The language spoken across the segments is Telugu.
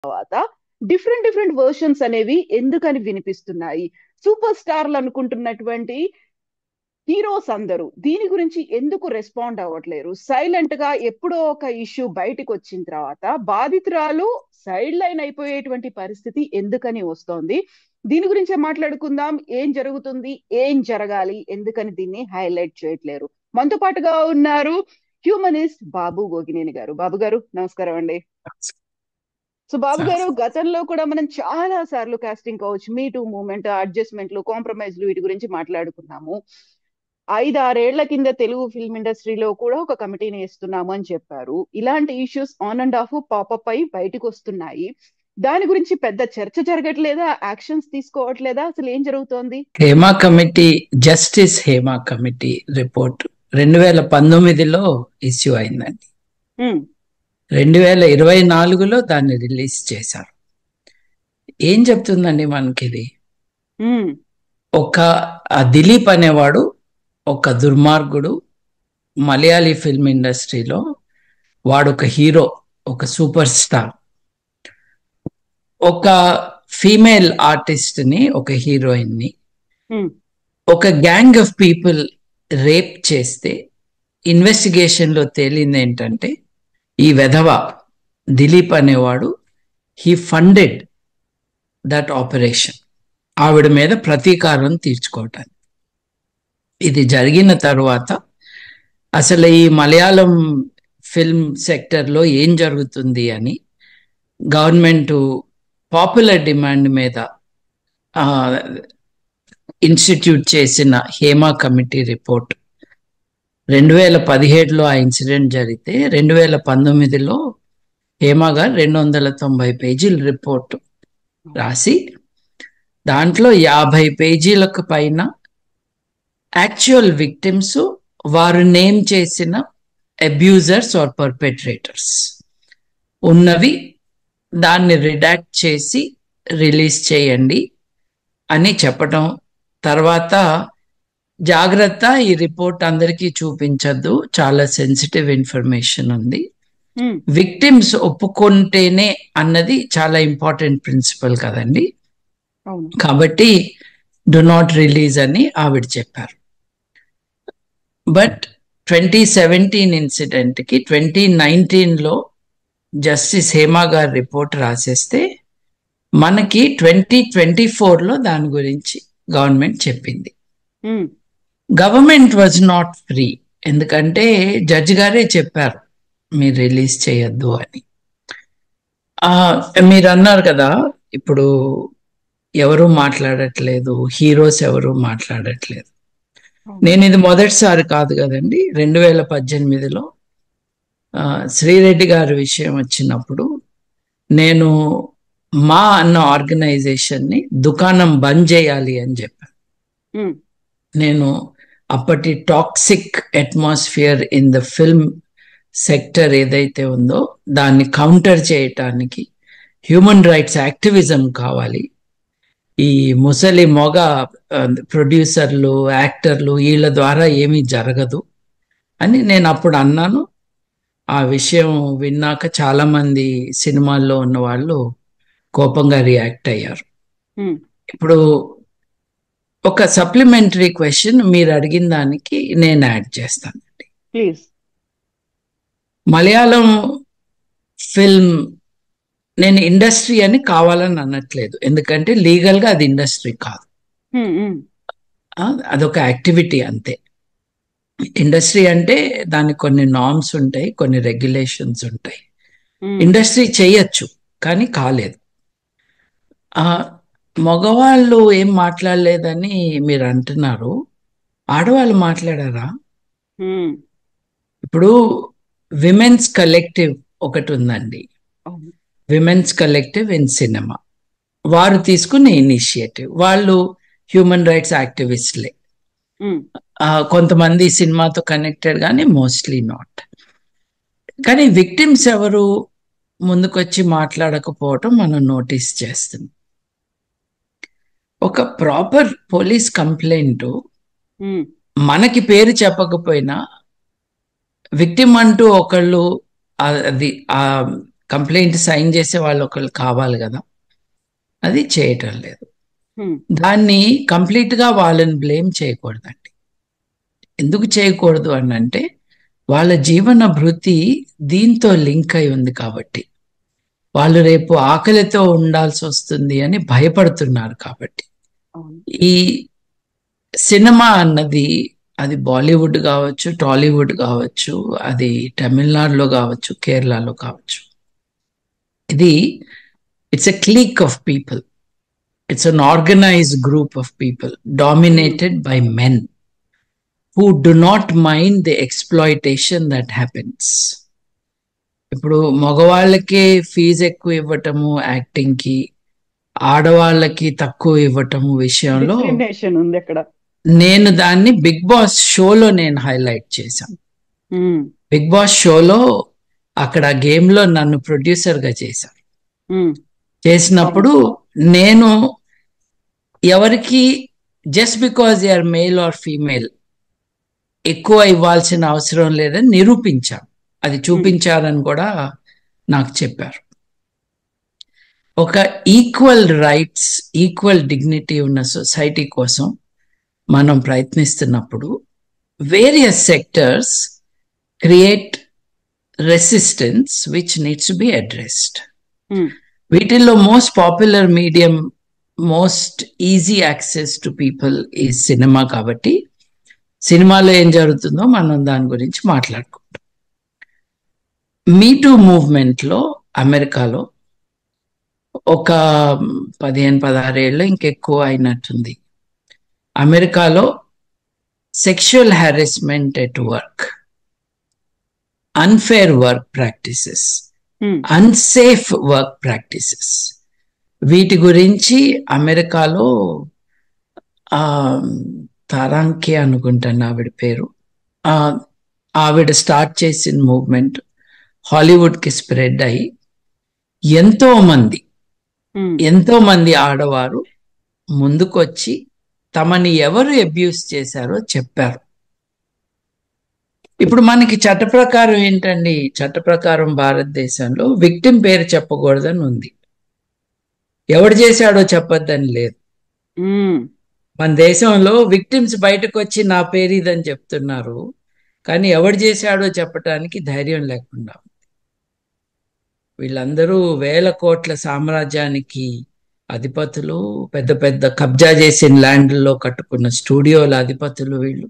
తర్వాత డిఫరెంట్ డిఫరెంట్ వర్షన్స్ అనేవి ఎందుకని వినిపిస్తున్నాయి సూపర్ స్టార్లు అనుకుంటున్నటువంటి హీరోస్ అందరూ దీని గురించి ఎందుకు రెస్పాండ్ అవ్వట్లేరు సైలెంట్ గా ఎప్పుడో ఒక ఇష్యూ బయటకు వచ్చిన తర్వాత బాధితురాలు సైడ్ లైన్ అయిపోయేటువంటి పరిస్థితి ఎందుకని వస్తోంది దీని గురించే మాట్లాడుకుందాం ఏం జరుగుతుంది ఏం జరగాలి ఎందుకని దీన్ని హైలైట్ చేయట్లేరు మనతో పాటుగా ఉన్నారు హ్యూమనిస్ట్ బాబు గోగినేని గారు బాబు గారు నమస్కారం అండి సో బాబు గారు గతంలో కూడా మనం చాలా సార్లు casting couch me too movement అడ్జస్ట్మెంట్లు కాంప్రమైజ్లు వీటి గురించి మాట్లాడుకున్నాము ఐదు ఆరేళ్ల కింద తెలుగు ఫిల్మ్ ఇండస్ట్రీలో కూడా ఒక కమిటీని వేస్తున్నాము అని చెప్పారు ఇలాంటి issues on and off pop up అయి బయటకు వస్తున్నాయి దాని గురించి పెద్ద చర్చ జరగట్లేదా యాక్షన్స్ తీసుకోవట్లేదా అసలు ఏం జరుగుతోంది Hema committee justice Hema committee report రెండు వేల పంతొమ్మిదిలో ఇష్యూ అయిందండి రెండు వేల ఇరవై నాలుగులో దాన్ని రిలీజ్ చేశారు ఏం చెప్తుందండి మనకి ఇది ఒక ఆ దిలీప్ అనేవాడు ఒక దుర్మార్గుడు మలయాళీ ఫిల్మ్ ఇండస్ట్రీలో వాడు ఒక హీరో ఒక సూపర్ స్టార్ ఒక ఫీమేల్ ఆర్టిస్ట్ ని ఒక హీరోయిన్ ని ఒక గ్యాంగ్ ఆఫ్ పీపుల్ రేప్ చేస్తే ఇన్వెస్టిగేషన్ లో తేలింది ఏంటంటే ఈ వెధవ దిలీప్ అనేవాడు హీ ఫండెడ్ దట్ ఆపరేషన్ ఆవిడ మీద ప్రతీకారం తీర్చుకోవటానికి ఇది జరిగిన తర్వాత అసలు ఈ మలయాళం ఫిల్మ్ సెక్టర్లో ఏం జరుగుతుంది అని గవర్నమెంట్ పాపులర్ డిమాండ్ మీద ఇన్స్టిట్యూట్ చేసిన హేమా కమిటీ రిపోర్ట్ రెండు వేల పదిహేడులో ఆ ఇన్సిడెంట్ జరిగితే రెండు వేల పంతొమ్మిదిలో హేమా గారు రెండు వందల తొంభై పేజీల రిపోర్ట్ రాసి దాంట్లో యాభై పేజీలకు పైన యాక్చువల్ విక్టిమ్స్ వారు నేమ్ చేసిన అబ్యూజర్స్ ఆర్ పర్పెట్రేటర్స్ ఉన్నవి దాన్ని రిడాక్ట్ చేసి రిలీజ్ చేయండి అని చెప్పటం తర్వాత జాగ్రత్త ఈ రిపోర్ట్ అందరికీ చూపించద్దు చాలా సెన్సిటివ్ ఇన్ఫర్మేషన్ ఉంది విక్టిమ్స్ ఒప్పుకుంటేనే అన్నది చాలా ఇంపార్టెంట్ ప్రిన్సిపల్ కదండి కాబట్టి డు నాట్ రిలీజ్ అని ఆవిడ చెప్పారు బట్ ట్వంటీ సెవెంటీన్ ఇన్సిడెంట్కి ట్వంటీ నైన్టీన్లో జస్టిస్ హేమా గారు రిపోర్ట్ రాసేస్తే మనకి ట్వంటీ ట్వంటీ ఫోర్లో దాని గురించి గవర్నమెంట్ చెప్పింది గవర్నమెంట్ వాజ్ నాట్ ఫ్రీ ఎందుకంటే జడ్జి గారే చెప్పారు మీరు రిలీజ్ చేయొద్దు అని మీరు అన్నారు కదా ఇప్పుడు ఎవరు మాట్లాడట్లేదు హీరోస్ ఎవరు మాట్లాడట్లేదు నేను ఇది మొదటిసారి కాదు కదండి రెండు వేల పద్దెనిమిదిలో శ్రీరెడ్డి గారి విషయం వచ్చినప్పుడు నేను మా అన్న ఆర్గనైజేషన్ని దుకాణం బంద్ చేయాలి అని చెప్పాను నేను అప్పటి toxic atmosphere in the film sector ఏదైతే ఉందో దాన్ని కౌంటర్ చేయటానికి హ్యూమన్ రైట్స్ యాక్టివిజం కావాలి ఈ ముసలి మొగ ప్రొడ్యూసర్లు యాక్టర్లు వీళ్ళ ద్వారా ఏమీ జరగదు అని నేను అప్పుడు అన్నాను ఆ విషయం విన్నాక చాలా మంది సినిమాల్లో ఉన్న వాళ్ళు కోపంగా రియాక్ట్ అయ్యారు ఇప్పుడు ఒక సప్లిమెంటరీ క్వశ్చన్ మీరు అడిగిన దానికి నేను యాడ్ చేస్తానండి ప్లీజ్ మలయాళం ఫిల్మ్ నేను ఇండస్ట్రీ అని కావాలని అనట్లేదు ఎందుకంటే లీగల్గా అది ఇండస్ట్రీ కాదు అదొక యాక్టివిటీ అంతే ఇండస్ట్రీ అంటే దానికి కొన్ని నామ్స్ ఉంటాయి కొన్ని రెగ్యులేషన్స్ ఉంటాయి ఇండస్ట్రీ చేయొచ్చు కానీ కాలేదు మగవాళ్ళు ఏం మాట్లాడలేదని మీరు అంటున్నారు ఆడవాళ్ళు మాట్లాడారా ఇప్పుడు విమెన్స్ కలెక్టివ్ ఒకటి ఉందండి విమెన్స్ కలెక్టివ్ ఇన్ సినిమా వారు తీసుకున్న ఇనిషియేటివ్ వాళ్ళు హ్యూమన్ రైట్స్ యాక్టివిస్ట్లే కొంతమంది సినిమాతో కనెక్టెడ్ కానీ మోస్ట్లీ నాట్ కానీ విక్టిమ్స్ ఎవరు ముందుకొచ్చి మాట్లాడకపోవటం మనం నోటీస్ చేస్తున్నాం ఒక ప్రాపర్ పోలీస్ కంప్లైంట్ మనకి పేరు చెప్పకపోయినా విక్టిమ్ అంటూ ఒకళ్ళు అది ఆ కంప్లైంట్ సైన్ చేసే వాళ్ళు ఒకళ్ళు కావాలి కదా అది చేయటం లేదు హ్మ్. దాన్ని కంప్లీట్ గా వాళ్ళని బ్లేమ్ చేయకూడదండి ఎందుకు చేయకూడదు అని అంటే వాళ్ళ జీవన భృతి దీంతో లింక్ అయి ఉంది కాబట్టి వాళ్ళు రేపు ఆకలితో ఉండాల్సి వస్తుంది అని భయపడుతున్నారు కాబట్టి అవును ఈ సినిమా అన్నది అది బాలీవుడ్ కావచ్చు టాలీవుడ్ కావచ్చు అది తమిళనాడులో కావచ్చు కేరళలో కావచ్చు ఇది it's a clique of people it's an organised group of people dominated by men who do not mind the exploitation that happens ఇప్పుడు మగవాళ్ళకే ఫీజు ఎక్కువ ఇవ్వటము యాక్టింగ్ కి ఆడవాళ్ళకి తక్కువ ఇవ్వటము విషయంలో డిస్క్రిమినేషన్ ఉంది అక్కడ నేను దాన్ని బిగ్ బాస్ షోలో నేను హైలైట్ చేశాను హ్మ్. బిగ్ బాస్ షోలో అక్కడ గేమ్ లో నన్ను ప్రొడ్యూసర్ గా చేశాను హ్మ్. చేసినప్పుడు నేను ఎవరికి just because they are male or female ఎక్కువ ఇవ్వాల్సిన అవసరం లేదని నిరూపించాను అది చూపించారని కూడా నాకు చెప్పారు ఒక ఈక్వల్ రైట్స్ ఈక్వల్ డిగ్నిటీ ఉన్న సొసైటీ కోసం మనం ప్రయత్నిస్తున్నప్పుడు various sectors create resistance which needs to be addressed హ్మ్. వీటిల్లో most popular medium most easy access to people ఈ సినిమా కాబట్టి సినిమాలో ఏం జరుగుతుందో మనం దాని గురించి మాట్లాడుకుంటాం మీటూ మూవ్మెంట్లో అమెరికాలో ఒక పదిహేను పదహారేళ్ళు ఇంకెక్కువ అయినట్టుంది అమెరికాలో sexual harassment at work unfair work practices hmm. Unsafe work practices వీటి గురించి అమెరికాలో ఆ తారాంకే అనుకుంటాను ఆవిడ పేరు ఆ, ఆవిడ స్టార్ట్ చేసిన మూవ్మెంట్ హాలీవుడ్కి స్ప్రెడ్ అయ్యి ఎంతో మంది హ్మ్. ఎంతో మంది ఆడవారు ముందుకొచ్చి తమని ఎవరు అబ్యూస్ చేశారో చెప్పారు ఇప్పుడు మనకి చట్ట ప్రకారం ఏంటండి చట్ట ప్రకారం భారతదేశంలో విక్టిమ్ పేరు చెప్పకూడదని ఉంది ఎవడు చేశాడో చెప్పొద్దని లేదు హ్మ్. మన దేశంలో విక్టిమ్స్ బయటకు వచ్చి నా పేరు ఇదని చెప్తున్నారు కానీ ఎవడు చేశాడో చెప్పటానికి ధైర్యం లేకుండా ఉంది. వీళ్ళందరూ వేల కోట్ల సామ్రాజ్యానికి అధిపతులు పెద్ద పెద్ద కబ్జా చేసిన ల్యాండ్లో కట్టుకున్న స్టూడియోల అధిపతులు వీళ్ళు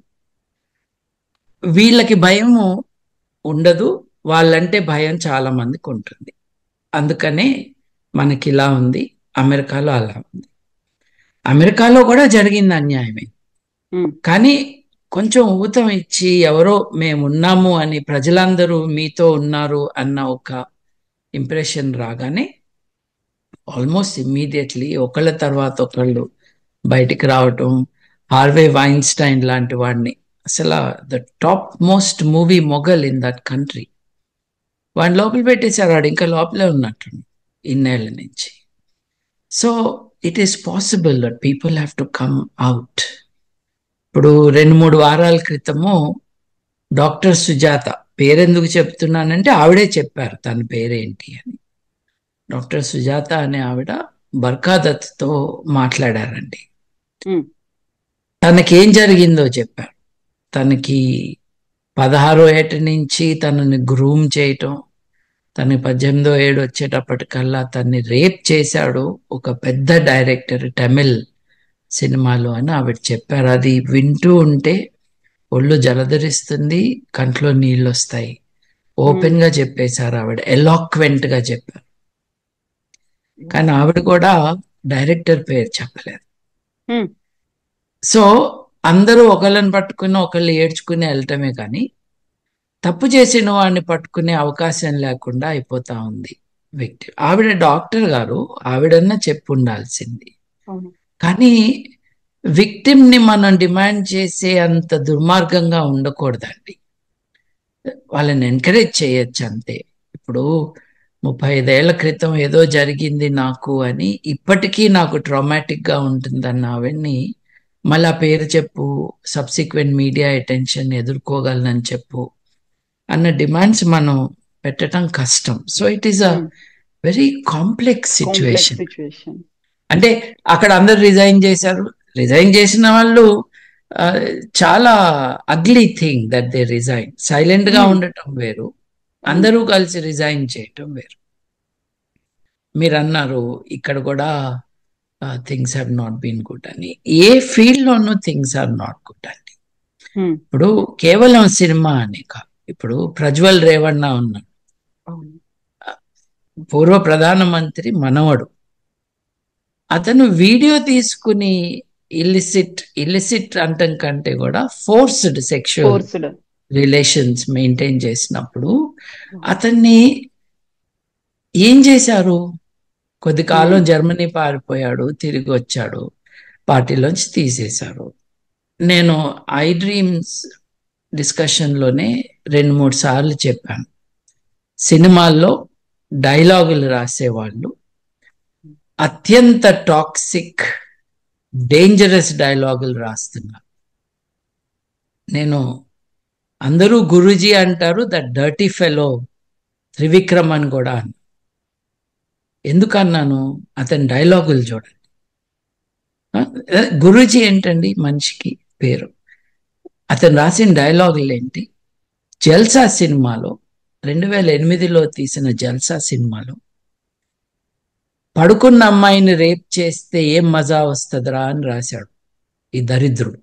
వీళ్ళకి భయము ఉండదు వాళ్ళంటే భయం చాలా మందికి ఉంటుంది అందుకనే మనకి ఇలా ఉంది అమెరికాలో అలా ఉంది అమెరికాలో కూడా జరిగింది అన్యాయమే హ్మ్. కానీ కొంచెం ఊతం ఇచ్చి ఎవరో మేము ఉన్నాము అని ప్రజలందరూ మీతో ఉన్నారు అన్న ఒక ఇంప్రెషన్ రాగానే ఆల్మోస్ట్ ఇమ్మీడియట్లీ ఒకళ్ళ తర్వాత ఒకళ్ళు బయటికి రావటం హార్వే వైన్స్టైన్ లాంటి వాడిని అసలు the top most movie mogul in that country వాడిని లోపల పెట్టేశారు వాడు ఇంకా లోపలే ఉన్నట్టు ఇన్నేళ్ల నుంచి so it is possible that people have to come out ఇప్పుడు రెండు మూడు వారాల క్రితము డాక్టర్ సుజాత పేరెందుకు చెప్తున్నానంటే ఆవిడే చెప్పారు తన పేరేంటి అని డాక్టర్ సుజాత అనే ఆవిడ బర్ఖాదత్తో మాట్లాడారండి హ్మ్. తనకేం జరిగిందో చెప్పారు తనకి పదహారో ఏట నుంచి తనని గ్రూమ్ చేయటం తనకి పద్దెనిమిదో ఏడు వచ్చేటప్పటికల్లా తన్ని రేప్ చేశాడు ఒక పెద్ద డైరెక్టర్ తమిళ్ సినిమాలో అని ఆవిడ చెప్పారు అది వింటూ ఉంటే ఒళ్ళు జలధరిస్తుంది కంట్లో నీళ్ళు వస్తాయి ఓపెన్ గా చెప్పేశారు ఆవిడ ఎలాక్వెంట్ గా చెప్పారు కానీ ఆవిడ కూడా డైరెక్టర్ పేరు చెప్పలేదు హ్మ్. సో అందరూ ఒకళ్ళని పట్టుకుని ఒకళ్ళు ఏడ్చుకుని వెళ్ళటమే కానీ తప్పు చేసిన వాడిని పట్టుకునే అవకాశం లేకుండా అయిపోతా ఉంది వ్యక్తి ఆవిడ డాక్టర్ గారు ఆవిడన్నా చెప్పు ఉండాల్సింది అవును కానీ విక్టిమ్ ని మనం డిమాండ్ చేసే అంత దుర్మార్గంగా ఉండకూడదండి వాళ్ళని ఎంకరేజ్ చేయొచ్చు అంతే ఇప్పుడు ముప్పై ఐదేళ్ల క్రితం ఏదో జరిగింది నాకు అని ఇప్పటికీ నాకు ట్రామాటిక్ గా ఉంటుందన్న ఆవిడ్ని మళ్ళీ ఆ పేరు చెప్పు సబ్సిక్వెంట్ మీడియా అటెన్షన్ ఎదుర్కోగలనని చెప్పు అన్న డిమాండ్స్ మనం పెట్టడం కష్టం so it is a Hmm. Very complex complex situation situation అంటే అక్కడ అందరు రిజైన్ చేశారు రిజైన్ చేసిన వాళ్ళు ఆ, చాలా ugly thing that they resign silent గా Hmm. ఉండటం వేరు అందరూ కలిసి రిజైన్ చేయటం వేరు మీరు అన్నారు ఇక్కడ కూడా things have not been good అని ఏ ఫీల్డ్ లోనూ థింగ్స్ ఆర్ నాట్ గుడ్ అండి ఇప్పుడు కేవలం సినిమా అని కాదు ఇప్పుడు ప్రజ్వల్ రేవಣ್ణ ఉన్నాడు అవును పూర్వ ప్రధానమంత్రి మనవడు అతను వీడియో తీసుకుని ఇల్లిసిట్ ఇల్లిసిట్ అంటం కంటే కూడా forced sexual forced relations maintain చేసినప్పుడు అతన్ని ఏం చేశారు కొద్ది కాలం Hmm. జర్మనీ పారిపోయాడు తిరిగి వచ్చాడు పార్టీలోంచి తీసేశారు నేను ఐ డ్రీమ్స్ డిస్కషన్లోనే రెండు మూడు సార్లు చెప్పాను సినిమాల్లో డైలాగులు రాసేవాళ్ళు అత్యంత టాక్సిక్ డేంజరస్ డైలాగులు రాస్తున్నారు నేను అందరూ గురూజీ అంటారు ద డర్టీ ఫెలో త్రివిక్రమ్ అని కూడా అన్నా ఎందుకన్నాను అతని డైలాగులు చూడండి ఆ, గురూజీ ఏంటండి మనిషికి పేరు అతను రాసిన డైలాగులు ఏంటి జల్సా సినిమాలో రెండు వేల ఎనిమిదిలో తీసిన జల్సా సినిమాలో పడుకున్న అమ్మాయిని రేప్ చేస్తే ఏం మజా వస్తుందిరా అని రాశాడు ఈ దరిద్రుడు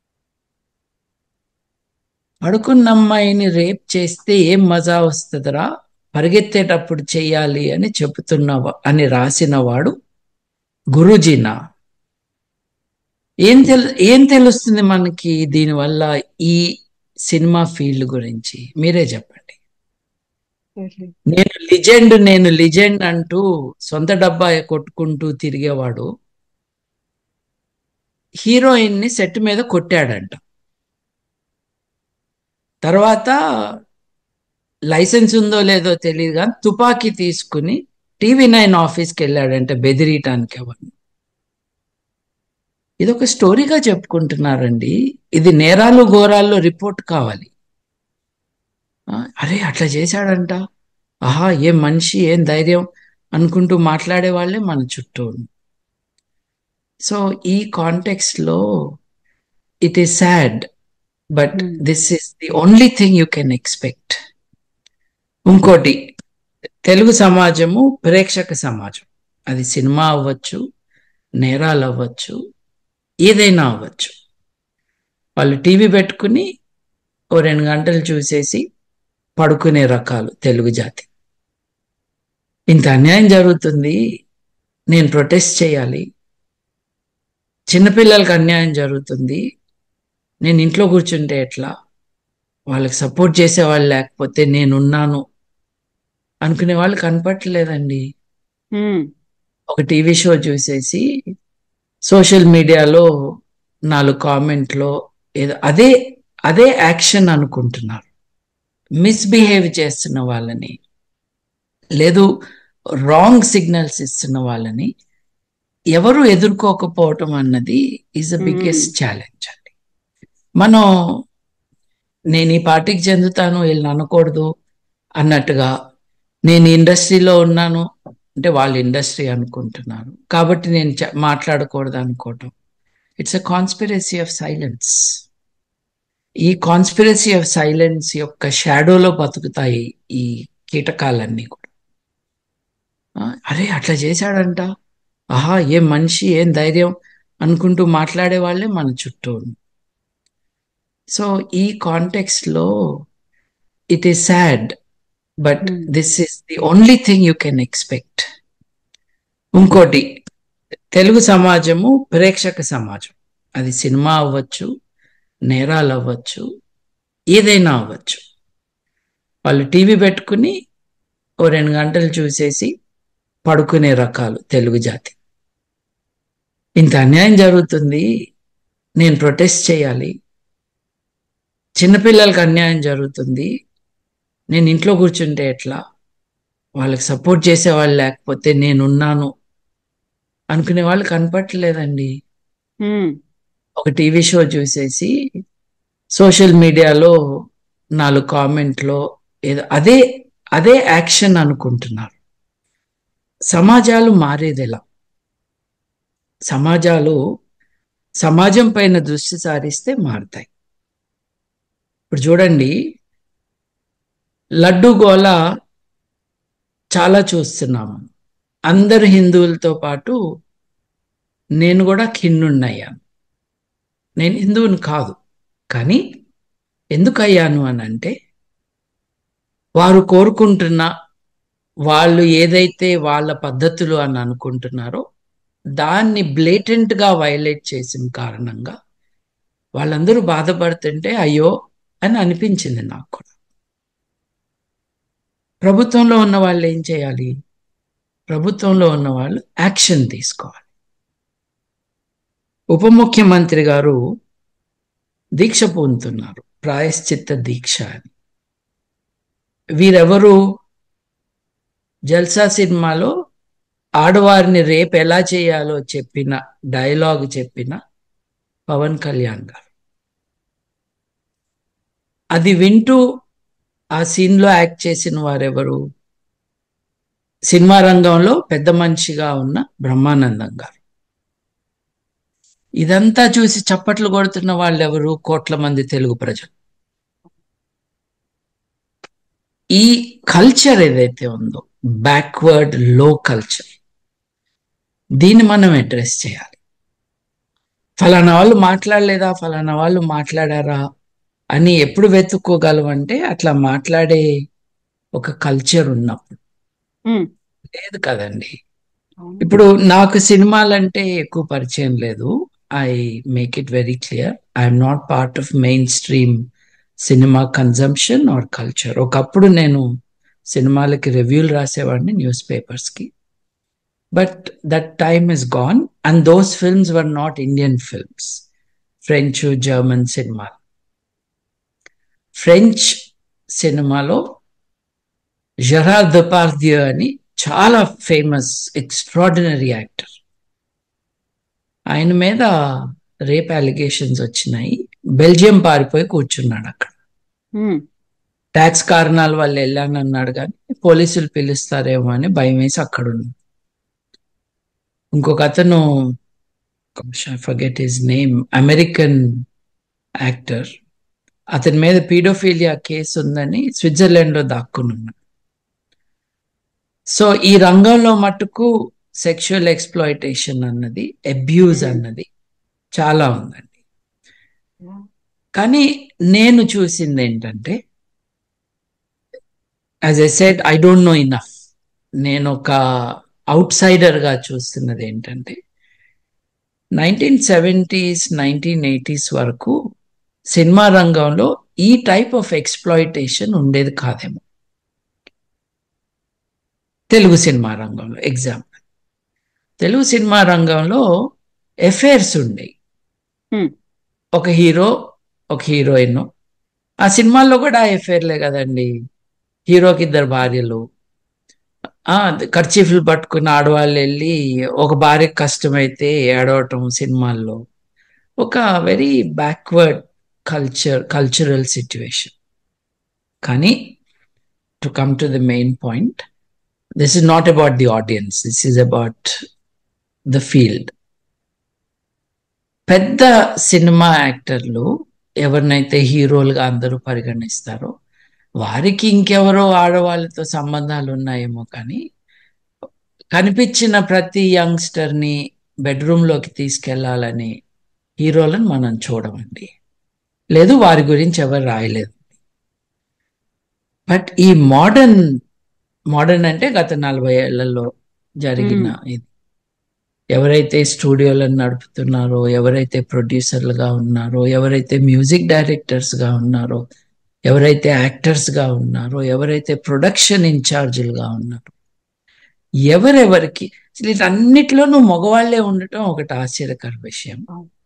పడుకున్న అమ్మాయిని రేప్ చేస్తే ఏం మజా వస్తుందిరా పరిగెత్తేటప్పుడు చెయ్యాలి అని చెబుతున్న అని రాసిన వాడు గురూజీనా ఏం తెలు ఏం తెలుస్తుంది మనకి దీనివల్ల ఈ సినిమా ఫీల్డ్ గురించి మీరే చెప్పండి నేను లిజెండ్ నేను లిజెండ్ అంటూ సొంత డబ్బా కొట్టుకుంటూ తిరిగేవాడు హీరోయిన్ ని సెట్ మీద కొట్టాడంట తర్వాత లైసెన్స్ ఉందో లేదో తెలియదు కానీ తుపాకీ తీసుకుని టీవీ నైన్ ఆఫీస్కి వెళ్ళాడంట బెదిరియటానికి ఎవరిని ఇది ఒక స్టోరీగా చెప్పుకుంటున్నారండి ఇది నేరాలు ఘోరాల్లో రిపోర్ట్ కావాలి ఆ, అరే అట్లా చేశాడంట ఆహా ఏం మనిషి ఏం ధైర్యం అనుకుంటూ మాట్లాడే వాళ్ళే మన చుట్టూ ఉన్నారు. సో ఈ కాంటెక్స్ట్ లో it is sad but Hmm. This is the only thing you can expect ఇంకోటి తెలుగు సమాజము ప్రేక్షక సమాజం అది సినిమా అవ్వచ్చు నేరాలు అవ్వచ్చు ఏదైనా అవ్వచ్చు వాళ్ళు టీవీ పెట్టుకుని ఓ రెండు గంటలు చూసేసి పడుకునే రకాలు తెలుగు జాతి ఇంత అన్యాయం జరుగుతుంది నేను ప్రొటెస్ట్ చేయాలి చిన్నపిల్లలకు అన్యాయం జరుగుతుంది నేను ఇంట్లో కూర్చుంటే ఎట్లా వాళ్ళకి సపోర్ట్ చేసేవాళ్ళు లేకపోతే నేనున్నాను అనుకునే వాళ్ళు కనపట్లేదండి ఒక టీవీ షో చూసేసి సోషల్ మీడియాలో నాలుగు కామెంట్లో ఏదో అదే అదే యాక్షన్ అనుకుంటున్నారు మిస్బిహేవ్ చేస్తున్న వాళ్ళని లేదు రాంగ్ సిగ్నల్స్ ఇస్తున్న వాళ్ళని ఎవరు ఎదుర్కోకపోవటం అన్నది is the Hmm. Biggest challenge అండి మనం నేను ఈ పార్టీకి చెందుతాను వీళ్ళని అనకూడదు అన్నట్టుగా నేను ఇండస్ట్రీలో ఉన్నాను అంటే వాళ్ళు ఇండస్ట్రీ అనుకుంటున్నారు కాబట్టి నేను చ- మాట్లాడకూడదు అనుకోవటం it's a conspiracy of silence ఈ కాన్స్పిరసీ ఆఫ్ సైలెన్స్ యొక్క షాడోలో బతుకుతాయి ఈ కీటకాలన్నీ కూడా ఆ, అరే అట్లా చేశాడంట ఆహా ఏం మనిషి ఏం ధైర్యం అనుకుంటూ మాట్లాడే వాళ్ళే మన చుట్టూ ఉన్నారు. సో ఈ కాంటెక్స్ట్ లో it is sad but Hmm. This is the only thing you can expect ఇంకోటి తెలుగు సమాజము ప్రేక్షక సమాజం అది సినిమా అవ్వచ్చు నేరాలు అవ్వచ్చు ఏదైనా అవ్వచ్చు వాళ్ళు టీవీ పెట్టుకుని ఓ రెండు గంటలు చూసేసి పడుకునే రకాలు తెలుగు జాతి ఇంత అన్యాయం జరుగుతుంది నేను ప్రొటెస్ట్ చేయాలి చిన్నపిల్లలకు అన్యాయం జరుగుతుంది నేను ఇంట్లో కూర్చుంటే ఎట్లా వాళ్ళకి సపోర్ట్ చేసేవాళ్ళు లేకపోతే నేనున్నాను అనుకునే వాళ్ళు కనపట్లేదండి ఒక టీవీ షో చూసేసి సోషల్ మీడియాలో నాలుగు కామెంట్లో ఏదో అదే అదే యాక్షన్ అనుకుంటున్నారు సమాజాలు మారేది ఎలా సమాజాలు సమాజం పైన దృష్టి సారిస్తే మారుతాయి ఇప్పుడు చూడండి లడ్డు గోల చాలా చూస్తున్నాము అందరు హిందువులతో పాటు నేను కూడా ఖిన్నున్నయ్యాను నేను హిందువుని కాదు కానీ ఎందుకు అయ్యాను అని అంటే వారు కోరుకుంటున్న వాళ్ళు ఏదైతే వాళ్ళ పద్ధతులు అని అనుకుంటున్నారో దాన్ని బ్లేటెంట్గా వైలేట్ చేసిన కారణంగా వాళ్ళందరూ బాధపడుతుంటే అయ్యో అని అనిపించింది నాకు కూడా ప్రభుత్వంలో ఉన్న వాళ్ళు ఏం చేయాలి ప్రభుత్వంలో ఉన్న వాళ్ళు యాక్షన్ తీసుకోవాలి ఉప ముఖ్యమంత్రి గారు దీక్ష పొందుతున్నారు ప్రాయశ్చిత్త దీక్ష అని వీరెవరు జల్సా సినిమాలో ఆడవారిని రేపు ఎలా చేయాలో చెప్పిన డైలాగ్ చెప్పిన పవన్ కళ్యాణ్ గారు అది వింటూ ఆ సీన్లో యాక్ట్ చేసిన వారెవరు సినిమా రంగంలో పెద్ద మనిషిగా ఉన్న బ్రహ్మానందం గారు ఇదంతా చూసి చప్పట్లు కొడుతున్న వాళ్ళు ఎవరు కోట్ల మంది తెలుగు ప్రజలు ఈ కల్చర్ ఏదైతే ఉందో బ్యాక్వర్డ్ లో కల్చర్ దీన్ని మనం అడ్రస్ చేయాలి ఫలానా వాళ్ళు మాట్లాడలేదా ఫలానా వాళ్ళు మాట్లాడారా అని ఎప్పుడు వెతుక్కోగలవంటే అట్లా మాట్లాడే ఒక కల్చర్ ఉన్నప్పుడు లేదు కదండి ఇప్పుడు నాకు సినిమాలంటే ఎక్కువ పరిచయం లేదు I make it very clear I'm not part of mainstream cinema consumption or culture ఒకప్పుడు నేను సినిమాలకి రివ్యూలు రాసేవాడిని న్యూస్ పేపర్స్కి but that time is gone and those films were not Indian films French German సినిమాలు ఫ్రెంచ్ సినిమాలో జెరార్ దపార్దియో అని చాలా ఫేమస్ ఎక్స్ట్రాడినరీ యాక్టర్ ఆయన మీద రేప్ అలిగేషన్స్ వచ్చినాయి బెల్జియం పారిపోయి కూర్చున్నాడు అక్కడ ట్యాక్స్ కారణాల వల్ల వెళ్ళానన్నాడు కానీ పోలీసులు పిలుస్తారేమో అని భయం వేసి అక్కడ ఉన్నాడు ఇంకొక అతను forget his name American actor అతని మీద పీడోఫీలియా కేసు ఉందని స్విట్జర్లాండ్లో దాక్కుని ఉన్నాడు సో ఈ రంగంలో మటుకు సెక్షువల్ ఎక్స్ప్లాయిటేషన్ అన్నది అబ్యూజ్ అన్నది చాలా ఉందండి కానీ నేను చూసింది ఏంటంటే as a said I don't know enough నేను ఒక అవుట్ సైడర్గా చూస్తున్నది ఏంటంటే నైన్టీన్ సెవెంటీస్ నైన్టీన్ ఎయిటీస్ వరకు సినిమా రంగంలో ఈ టైప్ ఆఫ్ ఎక్స్ప్లాయిటేషన్ ఉండేది కాదేమో తెలుగు సినిమా రంగంలో ఎగ్జాంపుల్ తెలుగు సినిమా రంగంలో ఎఫైర్స్ ఉండేవి ఒక హీరో ఒక హీరోయిన్ ఆ సినిమాల్లో కూడా ఎఫైర్లే కదండి హీరోకి ఇద్దరు భార్యలు ఖర్చీఫ్లు పట్టుకున్న ఆడవాళ్ళు వెళ్ళి ఒక భార్యకి కష్టమైతే ఏడవటం సినిమాల్లో ఒక very backward culture cultural situation కానీ to come to the main point this is not about the audience this is about the field పెద్ద సినిమా యాక్టర్లు ఎవరినైతే హీరోలుగా అందరూ పరిగణిస్తారో వారికి ఇంకెవరో ఆడవాళ్ళతో సంబంధాలు ఉన్నాయేమో కానీ కనిపించిన ప్రతి యంగ్స్టర్ని బెడ్రూమ్లోకి తీసుకెళ్లాలని హీరోలను మనం చూడమండి లేదు వారి గురించి ఎవరు రాయలేదు బట్ ఈ మోడర్న్ మోడర్న్ అంటే గత నలభై ఏళ్లలో జరిగిన ఇది ఎవరైతే స్టూడియోలను నడుపుతున్నారో ఎవరైతే ప్రొడ్యూసర్లుగా ఉన్నారో ఎవరైతే మ్యూజిక్ డైరెక్టర్స్గా ఉన్నారో ఎవరైతే యాక్టర్స్గా ఉన్నారో ఎవరైతే ప్రొడక్షన్ ఇన్ఛార్జీలుగా ఉన్నారో ఎవరెవరికి అసలు వీటన్నిటిలోనూ మగవాళ్లే ఉండటం ఒకటి ఆశ్చర్యకర విషయం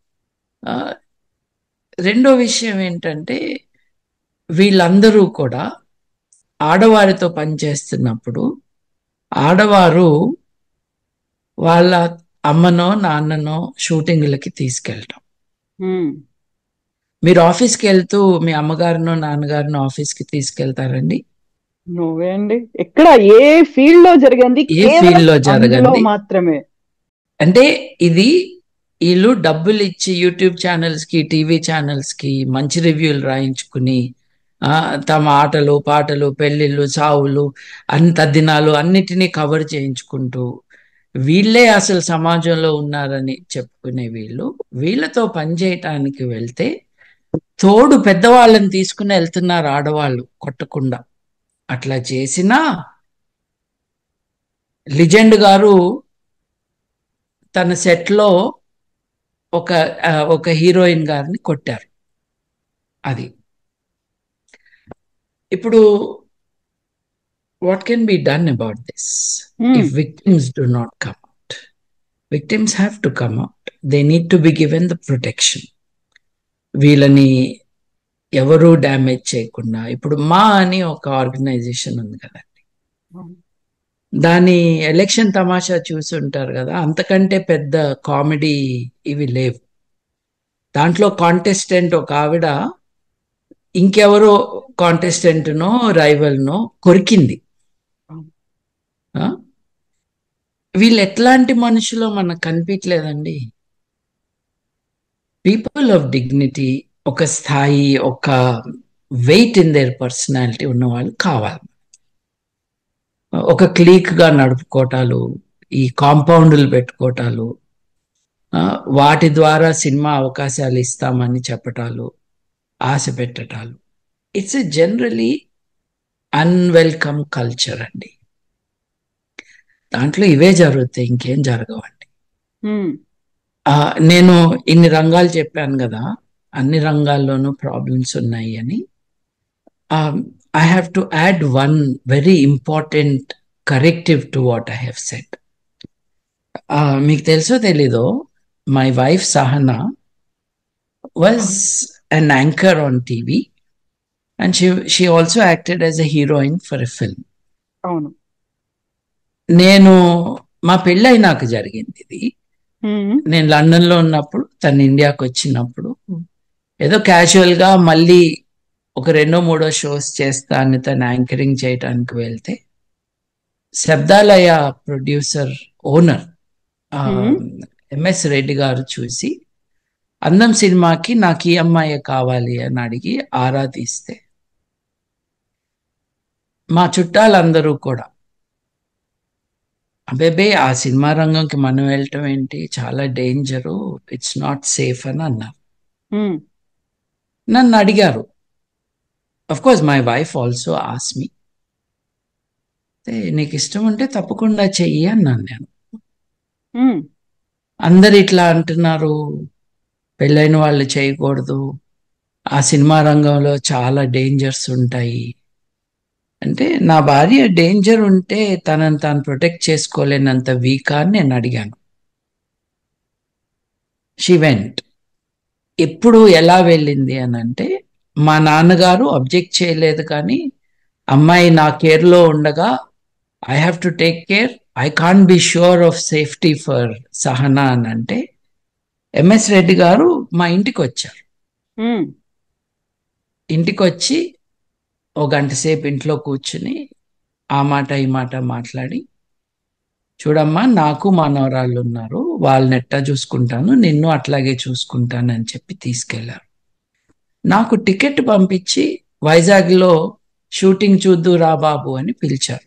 రెండో విషయం ఏంటంటే వీళ్ళందరూ కూడా ఆడవారితో పనిచేస్తున్నప్పుడు ఆడవారు వాళ్ళ అమ్మనో నాన్ననో షూటింగ్లకి తీసుకెళ్ళటం మీరు ఆఫీస్కి వెళ్తూ మీ అమ్మగారినో నాన్నగారినో ఆఫీస్కి తీసుకెళ్తారండి నువ్వే అండి ఎక్కడ ఏ ఫీల్డ్ లో జరిగింది ఏ కేవలం ఫీల్డ్ లో అందులో జరగండి మాత్రమే అంటే ఇది వీళ్ళు డబ్బులు ఇచ్చి యూట్యూబ్ ఛానల్స్ కి టీవీ ఛానల్స్ కి మంచి రివ్యూలు రాయించుకుని ఆ, తమ ఆటలు పాటలు పెళ్లిళ్ళు సావులు అంత దినాలు అన్నిటినీ కవర్ చేయించుకుంటూ వీళ్ళే అసలు సమాజంలో ఉన్నారని చెప్పుకునే వీళ్ళు వీళ్ళతో పనిచేయటానికి వెళ్తే తోడు పెద్దవాళ్ళని తీసుకుని వెళ్తున్నారు ఆడవాళ్ళు కొట్టకుండా అట్లా చేసినా లిజెండ్ గారు తన సెట్లో ఒక ఆ, ఒక హీరోయిన్ గారిని కొట్టారు అది ఇప్పుడు what can be done about this Hmm. if victims do not come out victims have to come out they need to be given the protection వీళ్ళని ఎవరు డ్యామేజ్ చేయకుండా ఇప్పుడు మా అని ఒక ఆర్గనైజేషన్ ఉంది కదండి దాని ఎలక్షన్ తమాషా చూసి ఉంటారు కదా అంతకంటే పెద్ద కామెడీ ఇవి లేవు దాంట్లో కాంటెస్టెంట్ ఒక ఆవిడ ఇంకెవరో కాంటెస్టెంట్నో రైవల్నో కొరికింది ఆ? వీళ్ళు ఎట్లాంటి మనుషులో మనకు కనిపించలేదండి పీపుల్ ఆఫ్ డిగ్నిటీ ఒక స్థాయి ఒక వెయిట్ ఇన్ దేర్ పర్సనాలిటీ ఉన్న వాళ్ళు కావాలి ఒక క్లీక్ గా నడుపుకోవటాలు ఈ కాంపౌండ్లు పెట్టుకోవటాలు ఆ, వాటి ద్వారా సినిమా అవకాశాలు ఇస్తామని చెప్పటాలు ఆశ పెట్టటాలు it's a generally unwelcome culture అండి దాంట్లో ఇవే జరుగుతాయి ఇంకేం జరగవండి Hmm. ఆ, నేను ఇన్ని రంగాలు చెప్పాను కదా అన్ని రంగాల్లోనూ ప్రాబ్లమ్స్ ఉన్నాయి అని I have to add one very important corrective to what I have said మీకు తెలుసో తెలీదో my wife Sahana was an anchor on TV and she she also acted as a heroine for a film అవును నేను మా పెళ్ళైనాక జరిగింది ఇది Hmm. నేను లండన్ లో ఉన్నప్పుడు తను ఇండియాకి వచ్చినప్పుడు ఏదో క్యాజువల్ గా మళ్ళీ ఒక రెండో మూడో షోస్ చేస్తా అని తను యాంకరింగ్ చేయడానికి వెళ్తే Shabdalaya producer owner Hmm. MS Reddy గారు చూసి అందం సినిమాకి నాకు ఈ అమ్మాయి కావాలి అని అడిగి ఆరా తీస్తే మా చుట్టాలందరూ కూడా అబేబే ఆ సినిమా రంగంకి మనం వెళ్ళటం ఏంటి చాలా డేంజరు ఇట్స్ నాట్ సేఫ్ అని అన్నారు Hmm. నన్ను అడిగారు of course my wife also ఆస్ మీ నీకు ఇష్టం ఉంటే తప్పకుండా చెయ్యి అన్నాను నేను Hmm. అందరు ఇట్లా అంటున్నారు పెళ్ళైన వాళ్ళు చేయకూడదు ఆ సినిమా రంగంలో చాలా డేంజర్స్ ఉంటాయి అంటే నా భార్య డేంజర్ ఉంటే తనని తాను ప్రొటెక్ట్ చేసుకోలేనంత వీకా అని నేను అడిగాను షీ వెంట్ ఎప్పుడు ఎలా వెళ్ళింది అని అంటే మా నాన్నగారు అబ్జెక్ట్ చేయలేదు కానీ అమ్మాయి నా కేర్లో ఉండగా I have to take care I can't be sure of safety for Sahana అని అంటే ఎంఎస్ రెడ్డి గారు మా ఇంటికి వచ్చారు Hmm. ఇంటికి వచ్చి ఓ గంట సేపు ఇంట్లో కూర్చుని ఆ మాట ఈ మాట మాట్లాడి చూడమ్మా నాకు మనవరాళ్ళు ఉన్నారు వాళ్ళని ఎట్టా చూసుకుంటాను నిన్ను అట్లాగే చూసుకుంటాను అని చెప్పి తీసుకెళ్లారు నాకు టికెట్ పంపించి వైజాగ్లో షూటింగ్ చూద్దు రా బాబు అని పిలిచారు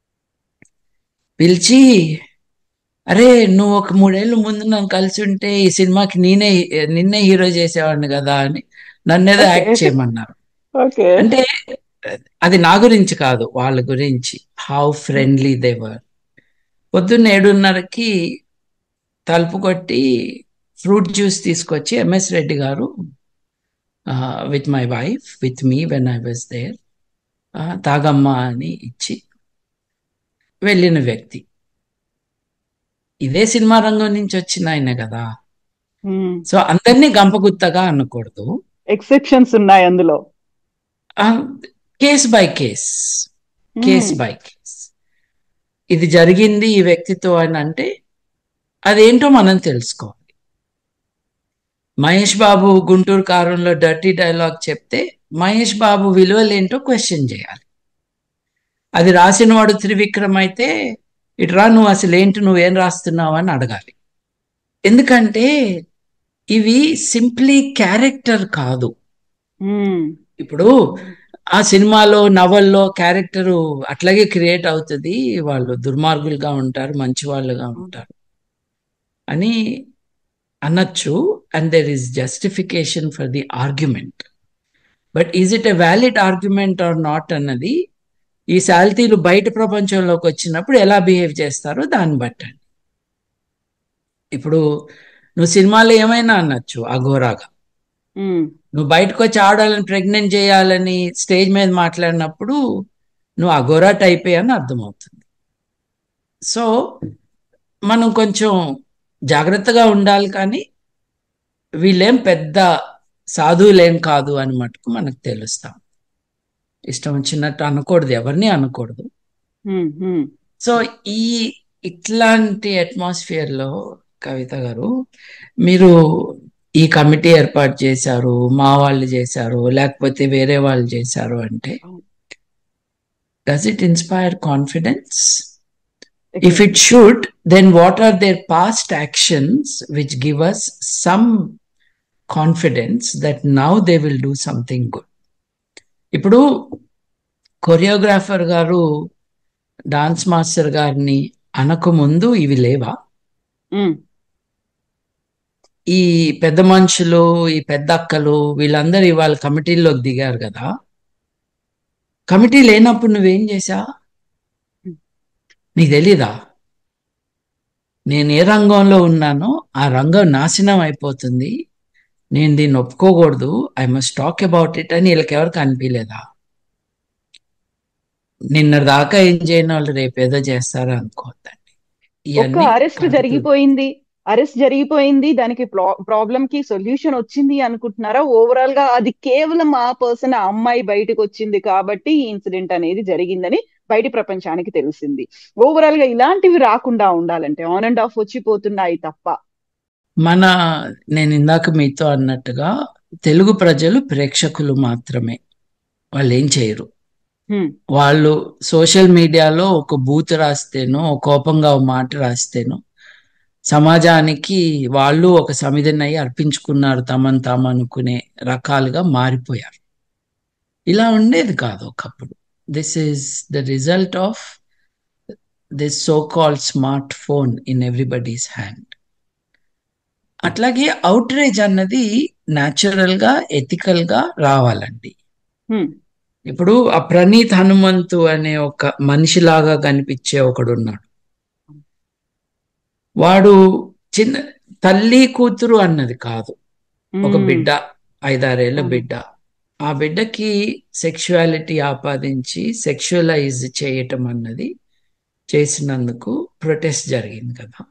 పిలిచి అరే నువ్వు ఒక మూడేళ్ళు ముందు నన్ను కలిసి ఉంటే ఈ సినిమాకి నేనే నిన్నే హీరో చేసేవాడిని కదా అని నన్నేదో Okay. యాక్ట్ చేయమన్నారు Okay. అంటే అది నా గురించి కాదు వాళ్ళ గురించి హౌ ఫ్రెండ్లీ దేవర్ పొద్దున్న ఏడున్నరకి తలుపు కొట్టి ఫ్రూట్ జ్యూస్ తీసుకొచ్చి ఎంఎస్ రెడ్డి గారు with my wife with me when I was there తాగమ్మా అని ఇచ్చి వెళ్ళిన వ్యక్తి ఇదే సినిమా రంగం నుంచి వచ్చిన ఆయన కదా Hmm. సో అందరినీ గంపగుత్తగా అనకూడదు ఎక్సెప్షన్స్ ఉన్నాయి అందులో case by case case Hmm. By case ఇది జరిగింది ఈ వ్యక్తితో అని అంటే అదేంటో మనం తెలుసుకోవాలి మహేష్ బాబు గుంటూరు కారంలో డర్టీ డైలాగ్ చెప్తే మహేష్ బాబు విలువలేంటో క్వశ్చన్ చేయాలి అది రాసిన వాడు త్రివిక్రమ్ అయితే ఇట్రా నువ్వు అసలు ఏంటి నువ్వేం రాస్తున్నావు అని అడగాలి ఎందుకంటే ఇవి సింప్లీ క్యారెక్టర్ కాదు ఉమ్, ఇప్పుడు ఆ సినిమాలో నవల్లో క్యారెక్టర్ అట్లాగే క్రియేట్ అవుతుంది వాళ్ళు దుర్మార్గులుగా ఉంటారు మంచి వాళ్ళుగా ఉంటారు అని అనొచ్చు and there is justification for the argument but is it a valid argument or not అన్నది ఈ శాల్తీలు బయట ప్రపంచంలోకి వచ్చినప్పుడు ఎలా బిహేవ్ చేస్తారో దాన్ని బట్టండి ఇప్పుడు నువ్వు సినిమాలో ఏమైనా అనొచ్చు అఘోరాగా ఉమ్, నువ్వు బయటకు వచ్చి ఆడాలని ప్రెగ్నెంట్ చేయాలని స్టేజ్ మీద మాట్లాడినప్పుడు నువ్వు అఘోరా టైపే అని అర్థమవుతుంది సో మనం కొంచెం జాగ్రత్తగా ఉండాలి కానీ వీళ్ళేం పెద్ద సాధువులేం కాదు అని మటుకు మనకు తెలుస్తాం ఇష్టం వచ్చినట్టు అనకూడదు ఎవరిని అనకూడదు ఉమ్, ఉమ్, సో ఈ ఇట్లాంటి అట్మాస్ఫియర్లో కవిత గారు మీరు ఈ కమిటీ ఏర్పాటు చేశారు మా వాళ్ళు చేశారు లేకపోతే వేరే వాళ్ళు చేశారు అంటే does it inspire confidence if it should then what are their past actions which give us some confidence that now they will do something good ఇప్పుడు కొరియోగ్రాఫర్ గారు డాన్స్ మాస్టర్ గారిని అనకముందు ఇవి లేవా ఉమ్, ఈ పెద్ద మనుషులు ఈ పెద్ద అక్కలు వీళ్ళందరూ ఇవాళ కమిటీల్లోకి దిగారు కదా కమిటీ లేనప్పుడు నువ్వేం చేశా నీకు తెలీదా నేను ఏ రంగంలో ఉన్నానో ఆ రంగం నాశనం అయిపోతుంది నేను దీన్ని ఒప్పుకోకూడదు I must talk about it అని వీళ్ళకి ఎవరికి అనిపించలేదా నిన్న దాకా ఏం చేయని వాళ్ళు రేపు ఏదో చేస్తారా అనుకోవద్దండి ఒక ఇవన్నీ అరెస్ట్ కథలు. జరిగిపోయింది అరెస్ట్ జరిగిపోయింది దానికి ప్రాబ్లం కి సొల్యూషన్ వచ్చింది అనుకుంటున్నారా ఓవరాల్ గా అది కేవలం ఆ పర్సన్ ఆ అమ్మాయి బయటకు వచ్చింది కాబట్టి ఈ ఇన్సిడెంట్ అనేది జరిగిందని బయటి ప్రపంచానికి తెలిసింది ఓవరాల్ గా ఇలాంటివి రాకుండా ఉండాలంటే ఆన్ అండ్ ఆఫ్ వచ్చిపోతున్నాయి తప్ప మన నేను ఇందాక మీతో అన్నట్టుగా తెలుగు ప్రజలు ప్రేక్షకులు మాత్రమే వాళ్ళు ఏం చేయరు హ్మ్, వాళ్ళు సోషల్ మీడియాలో ఒక బూత్ రాస్తేనో ఒక కోపంగా ఒక మాట రాస్తేనో సమాజానికి వాళ్ళు ఒక సమిధినై అర్పించుకున్నారు తమను తాము అనుకునే రకాలుగా మారిపోయారు ఇలా ఉండేది కాదు ఒకప్పుడు this is the result of this so called smart phone in everybody's hand అట్లాగే అవుట్రేజ్ అన్నది న్యాచురల్ గా ఎథికల్ గా రావాలండి హ్మ్, ఇప్పుడు ఆ ప్రణీత్ హనుమంతు అనే ఒక మనిషిలాగా కనిపించే ఒకడు ఉన్నాడు వాడు చిన్న తల్లి కూతురు అన్నది కాదు ఒక హ్మ్, బిడ్డ ఐదారేళ్ల అవును. బిడ్డ ఆ బిడ్డకి సెక్షువాలిటీ ఆపాదించి సెక్షువలైజ్ చేయటం అన్నది చేసినందుకు ప్రొటెస్ట్ జరిగింది కదా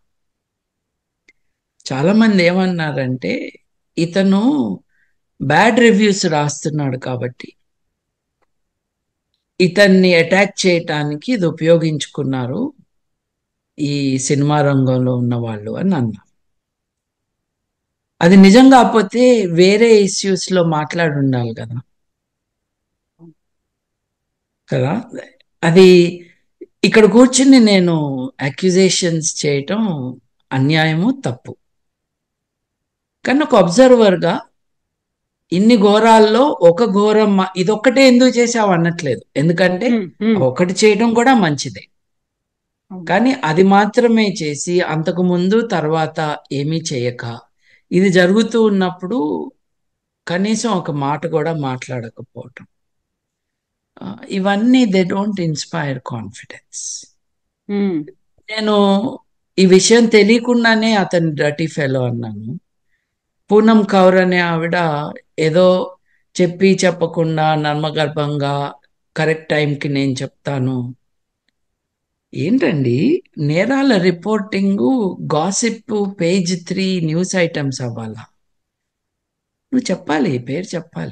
చాలా మంది ఏమన్నారంటే ఇతను బ్యాడ్ రివ్యూస్ రాస్తున్నాడు కాబట్టి ఇతన్ని అటాక్ చేయటానికి ఇది ఉపయోగించుకున్నారు ఈ సినిమా రంగంలో ఉన్న వాళ్ళు అని అన్నారు అది నిజం కాకపోతే వేరే ఇష్యూస్ లో మాట్లాడి ఉండాలి కదా కదా అది ఇక్కడ కూర్చుని నేను అక్యుజేషన్స్ చేయటం అన్యాయము తప్పు కానీ ఒక అబ్జర్వర్గా ఇన్ని ఘోరాల్లో ఒక ఘోరం మా- ఇదొక్కటే ఎందుకు చేసావు అనట్లేదు ఎందుకంటే హ్మ్, హ్మ్, ఒకటి చేయడం కూడా మంచిదే అవును. కానీ అది మాత్రమే చేసి అంతకు ముందు తర్వాత ఏమీ చేయక ఇది జరుగుతూ ఉన్నప్పుడు కనీసం ఒక మాట కూడా మాట్లాడకపోవటం ఆ, ఇవన్నీ దే డోంట్ ఇన్స్పైర్ కాన్ఫిడెన్స్ హ్మ్, నేను ఈ విషయం తెలియకుండానే అతను డర్టీ ఫెలో అన్నాను పూనం కౌర్ అనే ఆవిడ ఏదో చెప్పి చెప్పకుండా నర్మగర్భంగా కరెక్ట్ టైంకి నేను చెప్తాను ఏంటండి నేరాల reporting gossip page three news items అవ్వాలా నువ్వు చెప్పాలి పేరు చెప్పాలి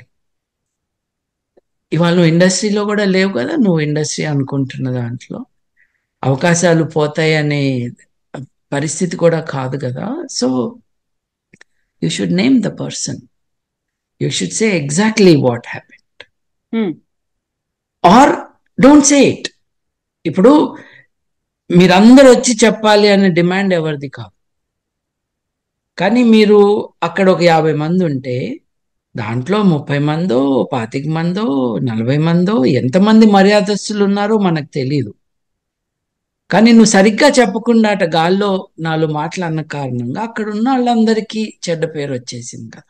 ఇవాళ నువ్వు ఇండస్ట్రీలో కూడా లేవు కదా నువ్వు ఇండస్ట్రీ అనుకుంటున్న దాంట్లో అవకాశాలు పోతాయనే పరిస్థితి కూడా కాదు కదా so you should name the person you should say exactly what happen hmm, or don't say it ఇప్పుడు మీరందరూ వచ్చి చెప్పాలి అనే డిమాండ్ ఎవరిది కాదు కానీ మీరు అక్కడ ఒక యాభై మంది ఉంటే దాంట్లో ముప్పై మందో పాతిక మందో నలభై మందో ఎంతమంది మర్యాదస్తులు ఉన్నారో మనకు తెలియదు కానీ నువ్వు సరిగ్గా చెప్పకుండా అట గాల్లో నాలుగు మాటలు అన్న కారణంగా అక్కడ ఉన్న వాళ్ళందరికీ చెడ్డ పేరు వచ్చేసింది కదా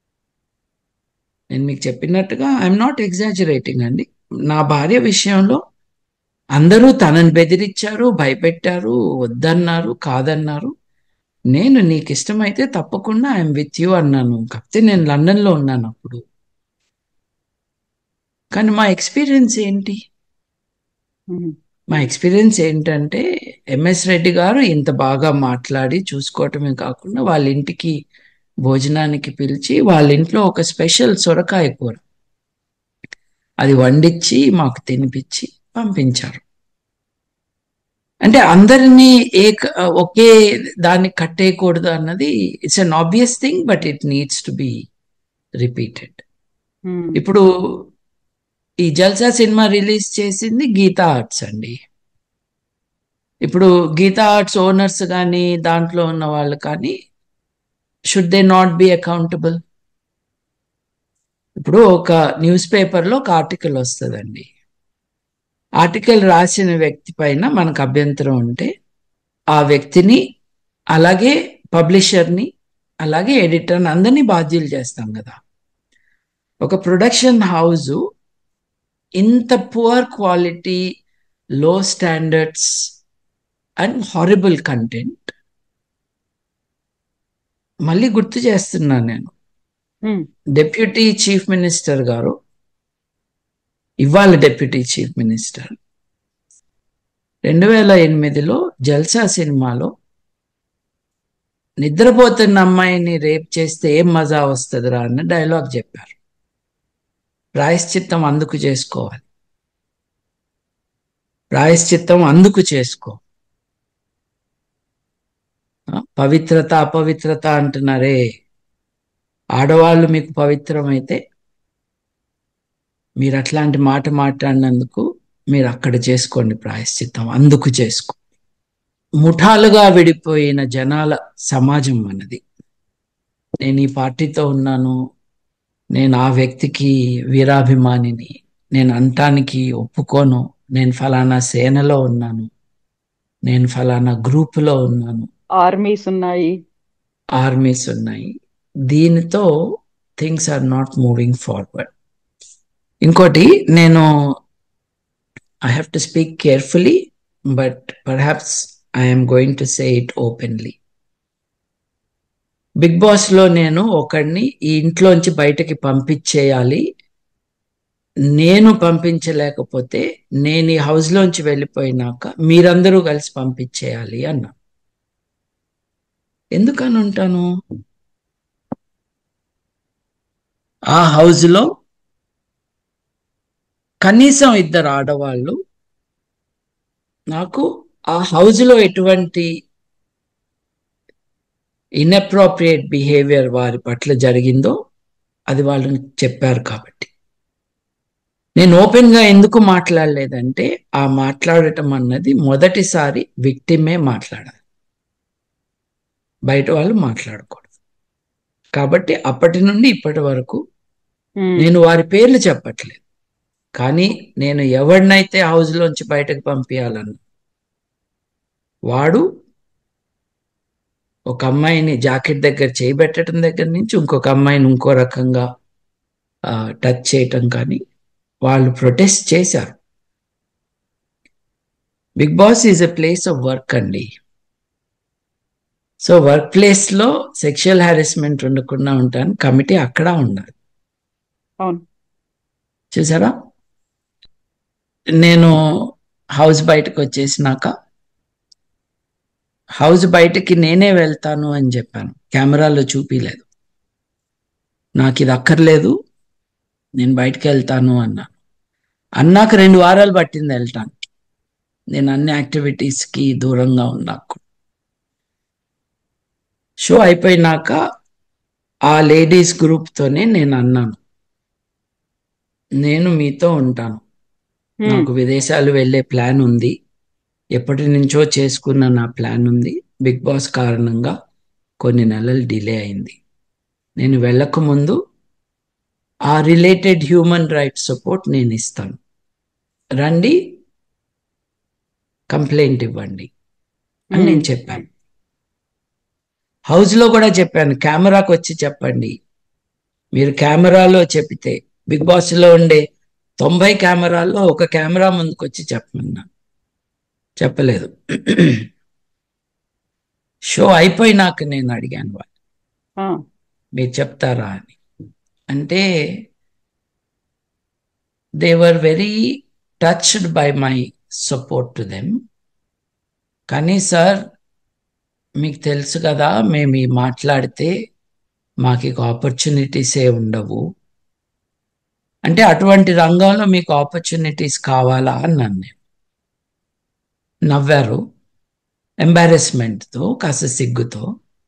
నేను మీకు చెప్పినట్టుగా ఐఎమ్ నాట్ ఎగ్జాజరేటింగ్ అండి నా భార్య విషయంలో అందరూ తనని బెదిరించారు భయపెట్టారు వద్దన్నారు కాదన్నారు నేను నీకు ఇష్టమైతే తప్పకుండా ఐఎమ్ విత్ యూ అన్నాను కాకపోతే నేను లండన్లో ఉన్నాను అప్పుడు కానీ మా ఎక్స్పీరియన్స్ ఏంటి ఉమ్, మా ఎక్స్పీరియన్స్ ఏంటంటే ఎంఎస్ రెడ్డి గారు ఇంత బాగా మాట్లాడి చూసుకోవటమే కాకుండా వాళ్ళ ఇంటికి భోజనానికి పిలిచి వాళ్ళ ఇంట్లో ఒక స్పెషల్ సొరకాయ కూర అది వండించి మాకు తినిపించి పంపించారు అంటే అందరినీ ఏక ఒకే దాన్ని కట్టేయకూడదు అన్నది it's an obvious thing but it needs to be repeated um, ఇప్పుడు ఈ జల్సా సినిమా రిలీజ్ చేసింది గీతా ఆర్ట్స్ అండి ఇప్పుడు గీతా ఆర్ట్స్ ఓనర్స్ కానీ దాంట్లో ఉన్న వాళ్ళు కానీ should they not be accountable ఇప్పుడు ఒక న్యూస్ పేపర్లో ఒక ఆర్టికల్ వస్తుందండి ఆర్టికల్ రాసిన వ్యక్తి పైన మనకు అభ్యంతరం ఉంటే ఆ వ్యక్తిని అలాగే పబ్లిషర్ని అలాగే ఎడిటర్ని అందరినీ బాధ్యులు చేస్తాం కదా ఒక ప్రొడక్షన్ హౌస్ ఇంత పువర్ క్వాలిటీ లో స్టాండర్డ్స్ అండ్ హారిబుల్ కంటెంట్ మళ్ళీ గుర్తు చేస్తున్నాను నేను ఉమ్, డెప్యూటీ చీఫ్ మినిస్టర్ గారు ఇవాళ డెప్యూటీ చీఫ్ మినిస్టర్ రెండు వేల ఎనిమిదిలో జల్సా సినిమాలో నిద్రపోతున్న అమ్మాయిని రేప్ చేస్తే ఏం మజా వస్తుందిరా అన్న డైలాగ్ చెప్పారు ప్రాయశ్చిత్తం అందుకు చేసుకోవాలి ప్రాయశ్చిత్తం అందుకు చేసుకో ఆ, పవిత్రత అపవిత్రత అంటున్నారే ఆడవాళ్ళు మీకు పవిత్రమైతే మీరు అట్లాంటి మాట మాట్లాడినందుకు మీరు అక్కడ చేసుకోండి ప్రాయశ్చిత్తం అందుకు చేసుకో ముఠాలుగా విడిపోయిన జనాల సమాజం మనది నేను ఈ పార్టీతో ఉన్నాను నేను ఆ వ్యక్తికి వీరాభిమానిని నేను అంటానికి ఒప్పుకోను నేను ఫలానా సేనలో ఉన్నాను నేను ఫలానా గ్రూపులో ఉన్నాను ఆర్మీస్ ఉన్నాయి ఆర్మీస్ ఉన్నాయి దీనితో things are not moving forward ఇంకోటి నేను I have to speak carefully but perhaps I'm going to say it openly Bigg Boss లో నేను ఒకడిని ఈ ఇంట్లోంచి బయటకి పంపించేయాలి నేను పంపించలేకపోతే నేను ఈ హౌస్ లోంచి వెళ్ళిపోయినాక మీరందరూ కలిసి పంపించేయాలి అన్నా ఎందుకని ఉంటాను ఆ హౌస్ లో కనీసం ఇద్దరు ఆడవాళ్ళు నాకు ఆ హౌస్ లో ఎటువంటి ఇన్అప్రోప్రియేట్ బిహేవియర్ వారి పట్ల జరిగిందో అది వాళ్ళు చెప్పారు కాబట్టి నేను ఓపెన్ గా ఎందుకు మాట్లాడలేదంటే ఆ మాట్లాడటం అన్నది మొదటిసారి విక్టిమే మాట్లాడాలి బయట వాళ్ళు మాట్లాడకూడదు కాబట్టి అప్పటి నుండి ఇప్పటి వరకు ఉమ్, నేను వారి పేర్లు చెప్పట్లేదు కానీ నేను ఎవరినైతే హౌస్ లోంచి బయటకు పంపించాలన్న వాడు ఒక అమ్మాయిని జాకెట్ దగ్గర చేయబెట్టడం దగ్గర నుంచి ఇంకొక అమ్మాయిని ఇంకో రకంగా టచ్ చేయటం కానీ వాళ్ళు ప్రొటెస్ట్ చేశారు Bigg Boss is a place of work అండి సో వర్క్ ప్లేస్ లో సెక్షువల్ హారాస్మెంట్ ఉండకుండా ఉంటాను కమిటీ అక్కడ ఉండాలి అవును చూసారా నేను హౌస్ బయటకు వచ్చేసినాక హౌస్ బయటకి నేనే వెళ్తాను అని చెప్పాను కెమెరాలో చూపిలేదు నాకు ఇది అక్కర్లేదు నేను బయటకు వెళ్తాను అన్నాను అన్నాక రెండు వారాలు పట్టింది వెళ్తాను నేను అన్ని యాక్టివిటీస్కి దూరంగా ఉన్నాకు షో అయిపోయినాక ఆ లేడీస్ గ్రూప్తోనే నేను అన్నాను నేను మీతో ఉంటాను నాకు విదేశాలు వెళ్ళే ప్లాన్ ఉంది ఎప్పటి నుంచో చేసుకున్న నా ప్లాన్ ఉంది బిగ్ బాస్ కారణంగా కొన్ని నెలలు డిలే అయింది నేను వెళ్ళక ముందు ఆ రిలేటెడ్ హ్యూమన్ రైట్స్ సపోర్ట్ నేను ఇస్తాను రండి కంప్లైంట్ ఇవ్వండి అని నేను చెప్పాను హౌస్లో కూడా చెప్పాను కెమెరాకి వచ్చి చెప్పండి మీరు కెమెరాలో చెప్తే బిగ్ బాస్లో ఉండే తొంభై కెమెరాల్లో ఒక కెమెరా ముందుకు వచ్చి చెప్పమన్నా చెప్పలేదు షో అయిపోయినాక నేను అడిగాను వాళ్ళు మీరు చెప్తారా అని అంటే they were very touched by my support to them కానీ సార్ మీకు తెలుసు కదా మేము ఈ మాట్లాడితే మాకు ఇక ఆపర్చునిటీసే ఉండవు అంటే అటువంటి రంగంలో మీకు ఆపర్చునిటీస్ కావాలా అన్నాను నేను నవ్వారు ఎంబారెస్మెంట్తో కాస్త సిగ్గుతో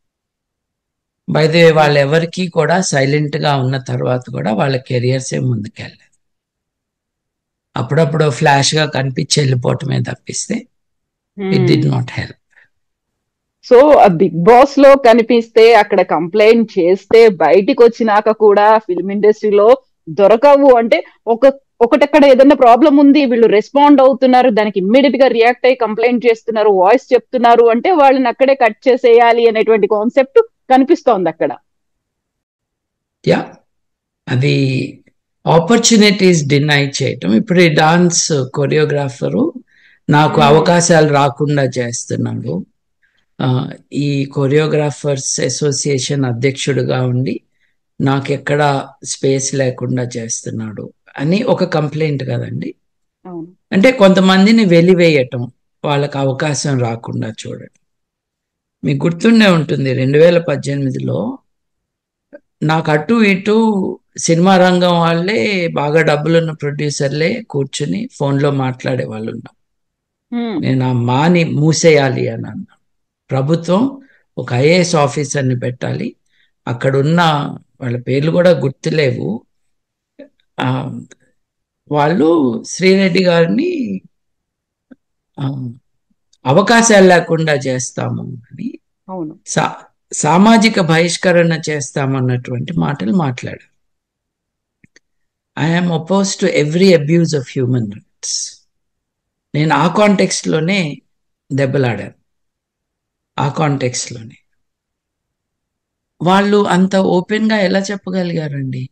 బైదే వాళ్ళెవరికి కూడా సైలెంట్గా ఉన్న తర్వాత కూడా వాళ్ళ కెరియర్సే ముందుకెళ్ళలేదు అప్పుడప్పుడు ఫ్లాష్గా కనిపించి వెళ్ళిపోవటమే తప్పిస్తే it did not help so ఆ బిగ్ బాస్ లో కనిపిస్తే అక్కడ కంప్లైంట్ చేస్తే బయటికి వచ్చినాక కూడా ఫిల్మ్ ఇండస్ట్రీలో దొరకవు అంటే ఒక ఒకటక్కడ ఏదైనా ప్రాబ్లం ఉంది వీళ్ళు రెస్పాండ్ అవుతున్నారు దానికి ఇమ్మీడియట్ గా రియాక్ట్ అయ్యి కంప్లైంట్ చేస్తున్నారు వాయిస్ చెప్తున్నారు అంటే వాళ్ళని అక్కడే కట్ చేసేయాలి అనేటువంటి కాన్సెప్ట్ కనిపిస్తోంది అక్కడ యా అది ఆపర్చునిటీస్ డినై చేయటం ఇప్పుడు ఈ డాన్స్ కొరియోగ్రాఫరు నాకు అవకాశాలు రాకుండా చేస్తున్నాడు ఈ కొరియోగ్రాఫర్స్ అసోసియేషన్ అధ్యక్షుడిగా ఉండి నాకు ఎక్కడ స్పేస్ లేకుండా చేస్తున్నాడు అని ఒక కంప్లైంట్ కదండి అంటే కొంతమందిని వెలివేయటం వాళ్ళకి అవకాశం రాకుండా చూడటం మీకు గుర్తుండే ఉంటుంది రెండు వేల పద్దెనిమిదిలో నాకు అటు ఇటు సినిమా రంగం వాళ్ళే బాగా డబ్బులున్న ప్రొడ్యూసర్లే కూర్చుని ఫోన్లో మాట్లాడే వాళ్ళు ఉన్నాం నేను ఆ మాని మూసేయాలి అని అన్నా ప్రభుత్వం ఒక ఐఏఎస్ ఆఫీసర్ని పెట్టాలి అక్కడున్న వాళ్ళ పేర్లు కూడా గుర్తులేవు వాళ్ళు శ్రీరెడ్డి గారిని అవకాశాలు లేకుండా చేస్తాము అని సా సామాజిక బహిష్కరణ చేస్తామన్నటువంటి మాటలు మాట్లాడారు I'm oppose to every abuse of human rights నేను ఆ కాంటెక్స్ట్లోనే దెబ్బలాడాను ఆ కాంటెక్స్ట్లోనే వాళ్ళు అంత ఓపెన్గా ఎలా చెప్పగలిగారండి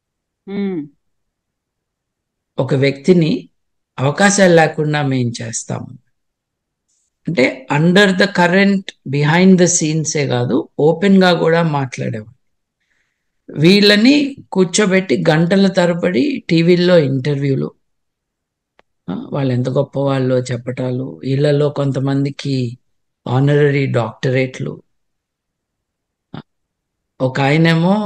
ఒక వ్యక్తిని అవకాశాలు లేకుండా మేము చేస్తాము అంటే under the current behind the సీన్సే కాదు ఓపెన్గా కూడా మాట్లాడేవాడు వీళ్ళని కూర్చోబెట్టి గంటల తరబడి టీవీల్లో ఇంటర్వ్యూలు వాళ్ళు ఎంత గొప్ప వాళ్ళో చెప్పటాలు వీళ్ళలో కొంతమందికి ఆనరరీ డాక్టరేట్లు ఒక ఆయనేమో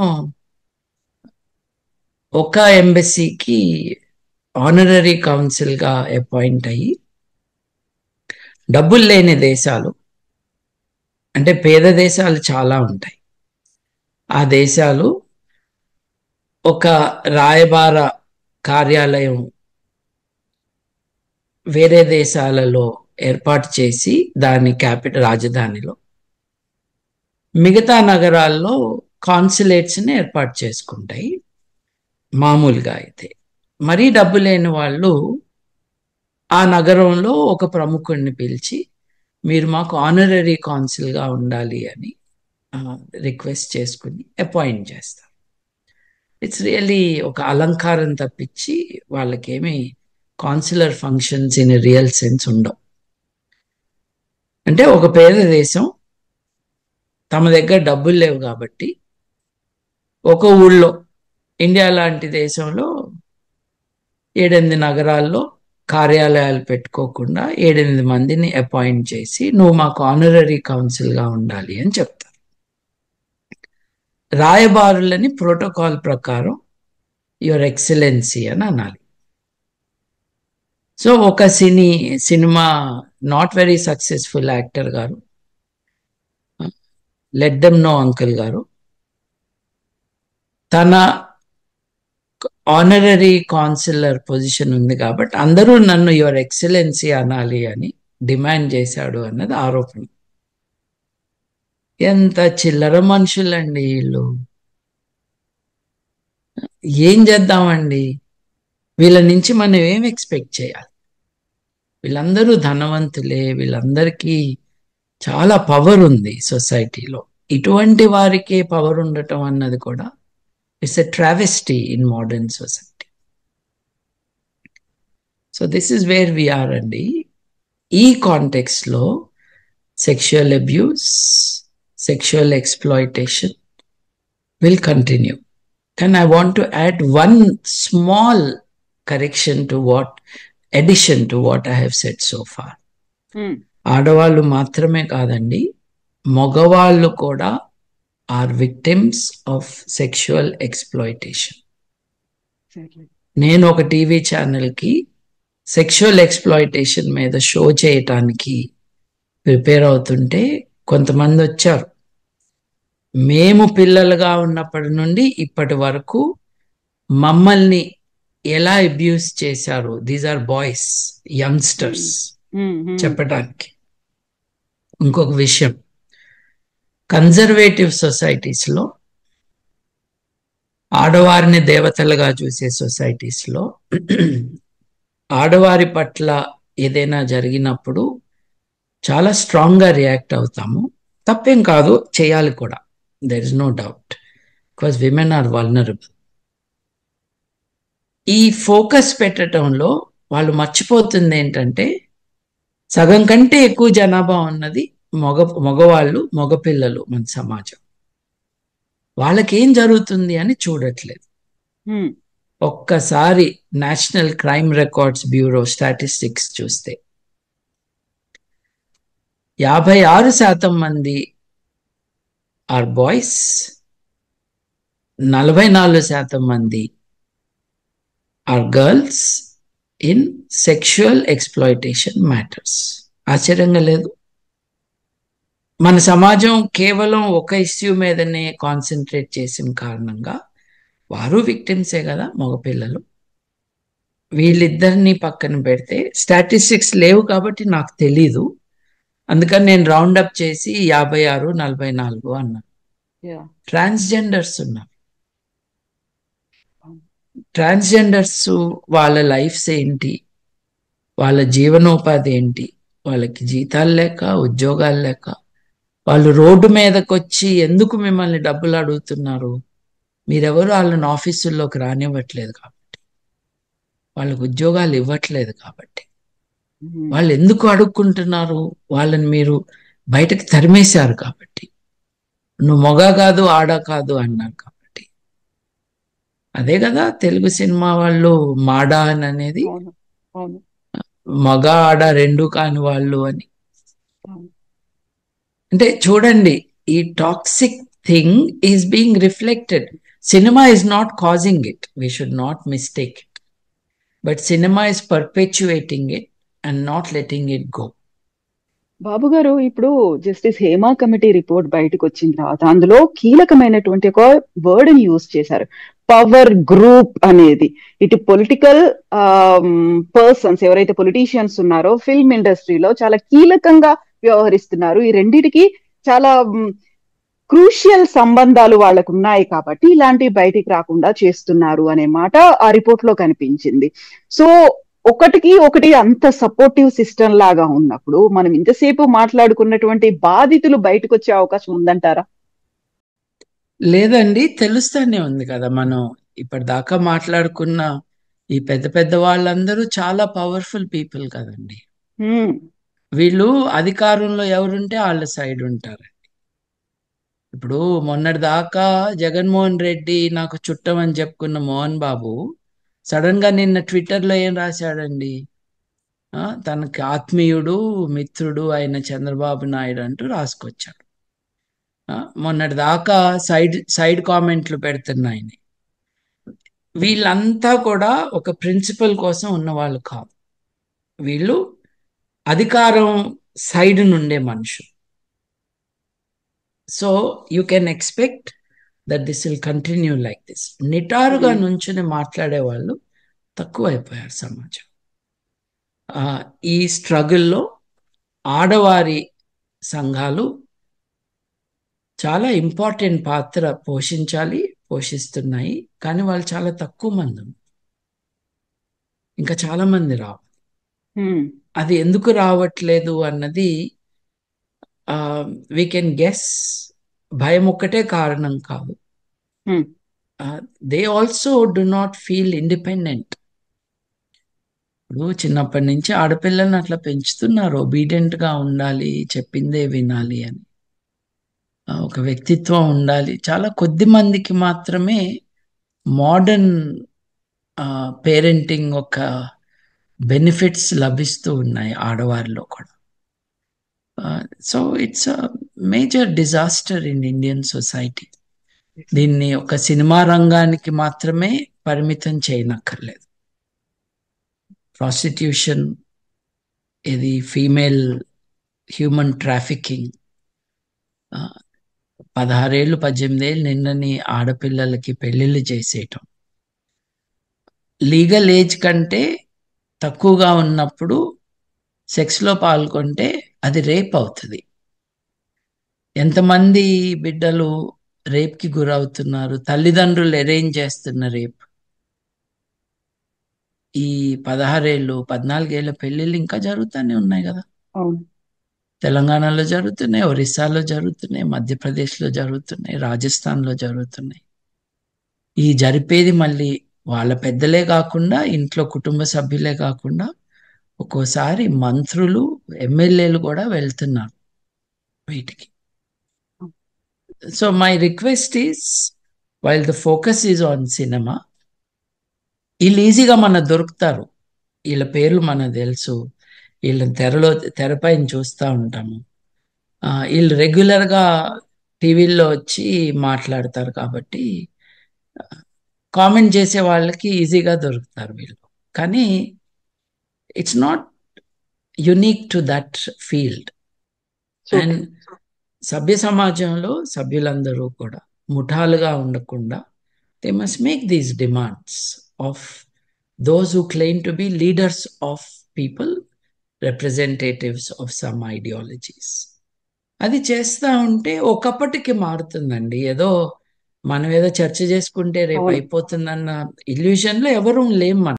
ఒక ఎంబసీకి ఆనరరీ కౌన్సిల్గా అపాయింట్ అయ్యి డబ్బులు లేని దేశాలు అంటే పేద దేశాలు చాలా ఉంటాయి ఆ దేశాలు ఒక రాయబార కార్యాలయం వేరే దేశాలలో ఏర్పాటు చేసి దాని క్యాపిటల్ రాజధానిలో మిగతా నగరాల్లో కాన్సులేట్స్ని ఏర్పాటు చేసుకుంటాయి మామూలుగా అయితే మరీ డబ్బు లేని వాళ్ళు ఆ నగరంలో ఒక ప్రముఖుడిని పిలిచి మీరు మాకు ఆనరరీ కాన్సిల్గా ఉండాలి అని రిక్వెస్ట్ చేసుకుని అపాయింట్ చేస్తారు ఇట్స్ రియలీ ఒక అలంకారం తప్పించి వాళ్ళకేమి consular functions in real sense ఉండవు అంటే ఒక పేద దేశం తమ దగ్గర డబ్బులు లేవు కాబట్టి ఒక ఊళ్ళో ఇండియా లాంటి దేశంలో ఏడెనిమిది నగరాల్లో కార్యాలయాలు పెట్టుకోకుండా ఏడెనిమిది మందిని అపాయింట్ చేసి నువ్వు మాకు ఆనరరీ కౌన్సిల్గా ఉండాలి అని చెప్తారు రాయబారులని ప్రోటోకాల్ ప్రకారం యువర్ ఎక్సలెన్సీ అని అనాలి సో ఒక cine cinema not very successful actor గారు లెట్ దెమ్ నో అంకుల్ గారు తన ఆనరరీ కాన్సిలర్ పొజిషన్ ఉంది కాబట్టి అందరూ నన్ను యువర్ ఎక్సలెన్సీ అనాలి అని డిమాండ్ చేశాడు అన్నది ఆరోపణ ఎంత చిల్లర మనుషులండి వీళ్ళు ఏం చేద్దామండి వీళ్ళ నుంచి మనం ఏం ఎక్స్పెక్ట్ చేయాలి వీళ్ళందరూ ధనవంతులే వీళ్ళందరికీ చాలా పవర్ ఉంది సొసైటీలో ఇటువంటి వారికే పవర్ ఉండటం అన్నది కూడా it's a travesty in modern society so this is where we're అండి ఈ కాంటెక్స్లో sexual abuse sexual exploitation will continue కానీ I want to add one small correction to what addition to what I have said so far ఆడవాళ్ళు మాత్రమే కాదండి మగవాళ్ళు కూడా are victims of sexual exploitation నేను ఒక టీవీ ఛానల్కి సెక్షువల్ ఎక్స్ప్లాయిటేషన్ మీద షో చేయటానికి ప్రిపేర్ అవుతుంటే కొంతమంది వచ్చారు మేము పిల్లలుగా ఉన్నప్పటి నుండి ఇప్పటి వరకు మమ్మల్ని ఎలా అబ్యూస్ చేశారు దీస్ ఆర్ బాయ్స్ యంగ్స్టర్స్ చెప్పడానికి ఇంకొక విషయం కన్జర్వేటివ్ సొసైటీస్లో ఆడవారిని దేవతలుగా చూసే సొసైటీస్లో ఆడవారి పట్ల ఏదైనా జరిగినప్పుడు చాలా స్ట్రాంగ్గా రియాక్ట్ అవుతాము తప్పేం కాదు చేయాలి కూడా there is no doubt because women are vulnerable ఈ ఫోకస్ పెట్టడంలో వాళ్ళు మర్చిపోతుంది ఏంటంటే సగం కంటే ఎక్కువ జనాభా ఉన్నది మగ మగవాళ్ళు మగపిల్లలు మన సమాజం వాళ్ళకేం జరుగుతుంది అని చూడట్లేదు ఒక్కసారి national crime records bureau statistics చూస్తే యాభై ఆరు శాతం మంది ఆర్ బాయ్స్ నలభై నాలుగు శాతం మంది are girls in sexual exploitation matters ఆశ్చర్యంగా లేదు మన సమాజం కేవలం ఒక ఇష్యూ మీదనే కాన్సన్ట్రేట్ చేసిన కారణంగా వారు విక్టిమ్సే కదా మగపిల్లలు వీళ్ళిద్దరిని పక్కన పెడితే స్టాటిస్టిక్స్ లేవు కాబట్టి నాకు తెలీదు అందుకని నేను రౌండ్ అప్ చేసి యాభై ఆరు నలభై నాలుగు అన్నాను ట్రాన్స్జెండర్స్ ఉన్నారు ట్రాన్స్జెండర్స్ వాళ్ళ లైఫ్స్ ఏంటి వాళ్ళ జీవనోపాధి ఏంటి వాళ్ళకి జీతాలు లేక ఉద్యోగాలు లేక వాళ్ళు రోడ్డు మీదకి వచ్చి ఎందుకు మిమ్మల్ని డబ్బులు అడుగుతున్నారు మీరెవరు వాళ్ళని ఆఫీసుల్లోకి రానివ్వట్లేదు కాబట్టి వాళ్ళకి ఉద్యోగాలు ఇవ్వట్లేదు కాబట్టి వాళ్ళు ఎందుకు అడుక్కుంటున్నారు వాళ్ళని మీరు బయటకు తరిమేశారు కాబట్టి నువ్వు మొగ కాదు ఆడ కాదు అన్నారు కాబట్టి అదే కదా తెలుగు సినిమా వాళ్ళు మాడా అని అనేది మగ ఆడ రెండు కాని వాళ్ళు అని అంటే చూడండి ఈ toxic thing is being reflected cinema is not causing it we should not mistake it but cinema is perpetuating it and not letting it go Babu గారు ఇప్పుడు జస్టిస్ హేమా కమిటీ రిపోర్ట్ బయటకు వచ్చిన తర్వాత అందులో కీలకమైనటువంటి ఒక వర్డ్ ని యూజ్ చేశారు పవర్ గ్రూప్ అనేది ఇటు పొలిటికల్ పర్సన్స్ ఎవరైతే పొలిటీషియన్స్ ఉన్నారో ఫిల్మ్ ఇండస్ట్రీలో చాలా కీలకంగా వ్యవహరిస్తున్నారు ఈ రెండిటికి చాలా క్రూషియల్ సంబంధాలు వాళ్ళకు ఉన్నాయి కాబట్టి ఇలాంటివి బయటికి రాకుండా చేస్తున్నారు అనే మాట ఆ రిపోర్ట్ లో కనిపించింది సో ఒకటికి ఒకటి అంత సపోర్టివ్ సిస్టమ్ లాగా ఉన్నప్పుడు మనం ఇంతసేపు మాట్లాడుకున్నటువంటి బాధితులు బయటకు వచ్చే అవకాశం ఉందంటారా లేదండి తెలుస్తానే ఉంది కదా మనం ఇప్పటిదాకా మాట్లాడుకున్న ఈ పెద్ద పెద్ద వాళ్ళందరూ చాలా పవర్ఫుల్ పీపుల్ కదండి వీళ్ళు అధికారంలో ఎవరుంటే వాళ్ళ సైడ్ ఉంటారు ఇప్పుడు మొన్నటి దాకా జగన్మోహన్ రెడ్డి నాకు చుట్టం అని చెప్పుకున్న మోహన్ బాబు సడన్ గా నిన్న ట్విట్టర్లో ఏం రాశాడండి తనకి ఆత్మీయుడు మిత్రుడు అయిన చంద్రబాబు నాయుడు అంటూ రాసుకొచ్చాడు మొన్నటి దాకా సైడ్ సైడ్ కామెంట్లు పెడుతున్నాయని వీళ్ళంతా కూడా ఒక ప్రిన్సిపల్ కోసం ఉన్న వాళ్ళు కాదు వీళ్ళు అధికారం సైడ్ నుండే మనుషులు so you can expect that this will continue like this నిటారుగా నుంచుని మాట్లాడే వాళ్ళు తక్కువైపోయారు సమాజం ఆ, ఈ స్ట్రగుల్లో ఆడవారి సంఘాలు చాలా ఇంపార్టెంట్ పాత్ర పోషించాలి పోషిస్తున్నాయి కానీ వాళ్ళు చాలా తక్కువ మంది ఉన్నారు. ఇంకా చాలా మంది రావు ఉమ్, అది ఎందుకు రావట్లేదు అన్నది వీ కెన్ గెస్ భయం ఒక్కటే కారణం కాదు um, they also do not feel independent ఇప్పుడు చిన్నప్పటి నుంచి ఆడపిల్లల్ని అట్లా పెంచుతున్నారు obedient గా ఉండాలి చెప్పిందే వినాలి అని ఆ, ఒక వ్యక్తిత్వం ఉండాలి చాలా కొద్ది మందికి మాత్రమే మోడర్న్ పేరెంటింగ్ ఒక బెనిఫిట్స్ లభిస్తూ ఉన్నాయి ఆడవారిలో కూడా so it's major disaster in Indian society దీన్ని ఒక సినిమా రంగానికి మాత్రమే పరిమితం చేయనక్కర్లేదు ప్రాస్టిట్యూషన్ ఇది ఫీమేల్ హ్యూమన్ ట్రాఫికింగ్ పదహారేళ్ళు పద్దెనిమిదేళ్ళు నిన్నని ఆడపిల్లలకి పెళ్లిళ్ళు చేసేయటం లీగల్ ఏజ్ కంటే తక్కువగా ఉన్నప్పుడు సెక్స్లో పాల్గొంటే అది రేప్ అవుతుంది ఎంతమంది బిడ్డలు రేప్కి గురవుతున్నారు తల్లిదండ్రులు అరేంజ్ చేస్తున్న రేప్ ఈ పదహారేళ్ళు పద్నాలుగేళ్ల పెళ్ళిళ్ళు ఇంకా జరుగుతూనే ఉన్నాయి కదా అవును తెలంగాణలో జరుగుతున్నాయి ఒరిస్సాలో జరుగుతున్నాయి మధ్యప్రదేశ్లో జరుగుతున్నాయి రాజస్థాన్లో జరుగుతున్నాయి ఈ జరిపేది మళ్ళీ వాళ్ళ పెద్దలే కాకుండా ఇంట్లో కుటుంబ సభ్యులే కాకుండా ఒక్కోసారి మంత్రులు ఎమ్మెల్యేలు కూడా వెళ్తున్నారు వీటికి so my request is while the focus is on cinema వీళ్ళు ఈజీగా మన దొరుకుతారు వీళ్ళ పేర్లు మనకు తెలుసు వీళ్ళని తెరలో తెరపైన చూస్తూ ఉంటాము ఆ, వీళ్ళు రెగ్యులర్గా టీవీల్లో వచ్చి మాట్లాడతారు కాబట్టి కామెంట్ చేసే వాళ్ళకి ఈజీగా దొరుకుతారు వీళ్ళు కానీ it's not unique to that field super and సభ్య సమాజంలో సభ్యులందరూ కూడా ముఠాలుగా ఉండకుండా they must make these demands of those who claim to be leaders of people representatives of some ideologies అది చేస్తూ ఉంటే ఒకప్పటికి మారుతుందండి ఏదో మనం ఏదో చర్చ చేసుకుంటే రేపు అవును అయిపోతుందన్న ఇల్యూషన్లో ఎవరూ లేం మనం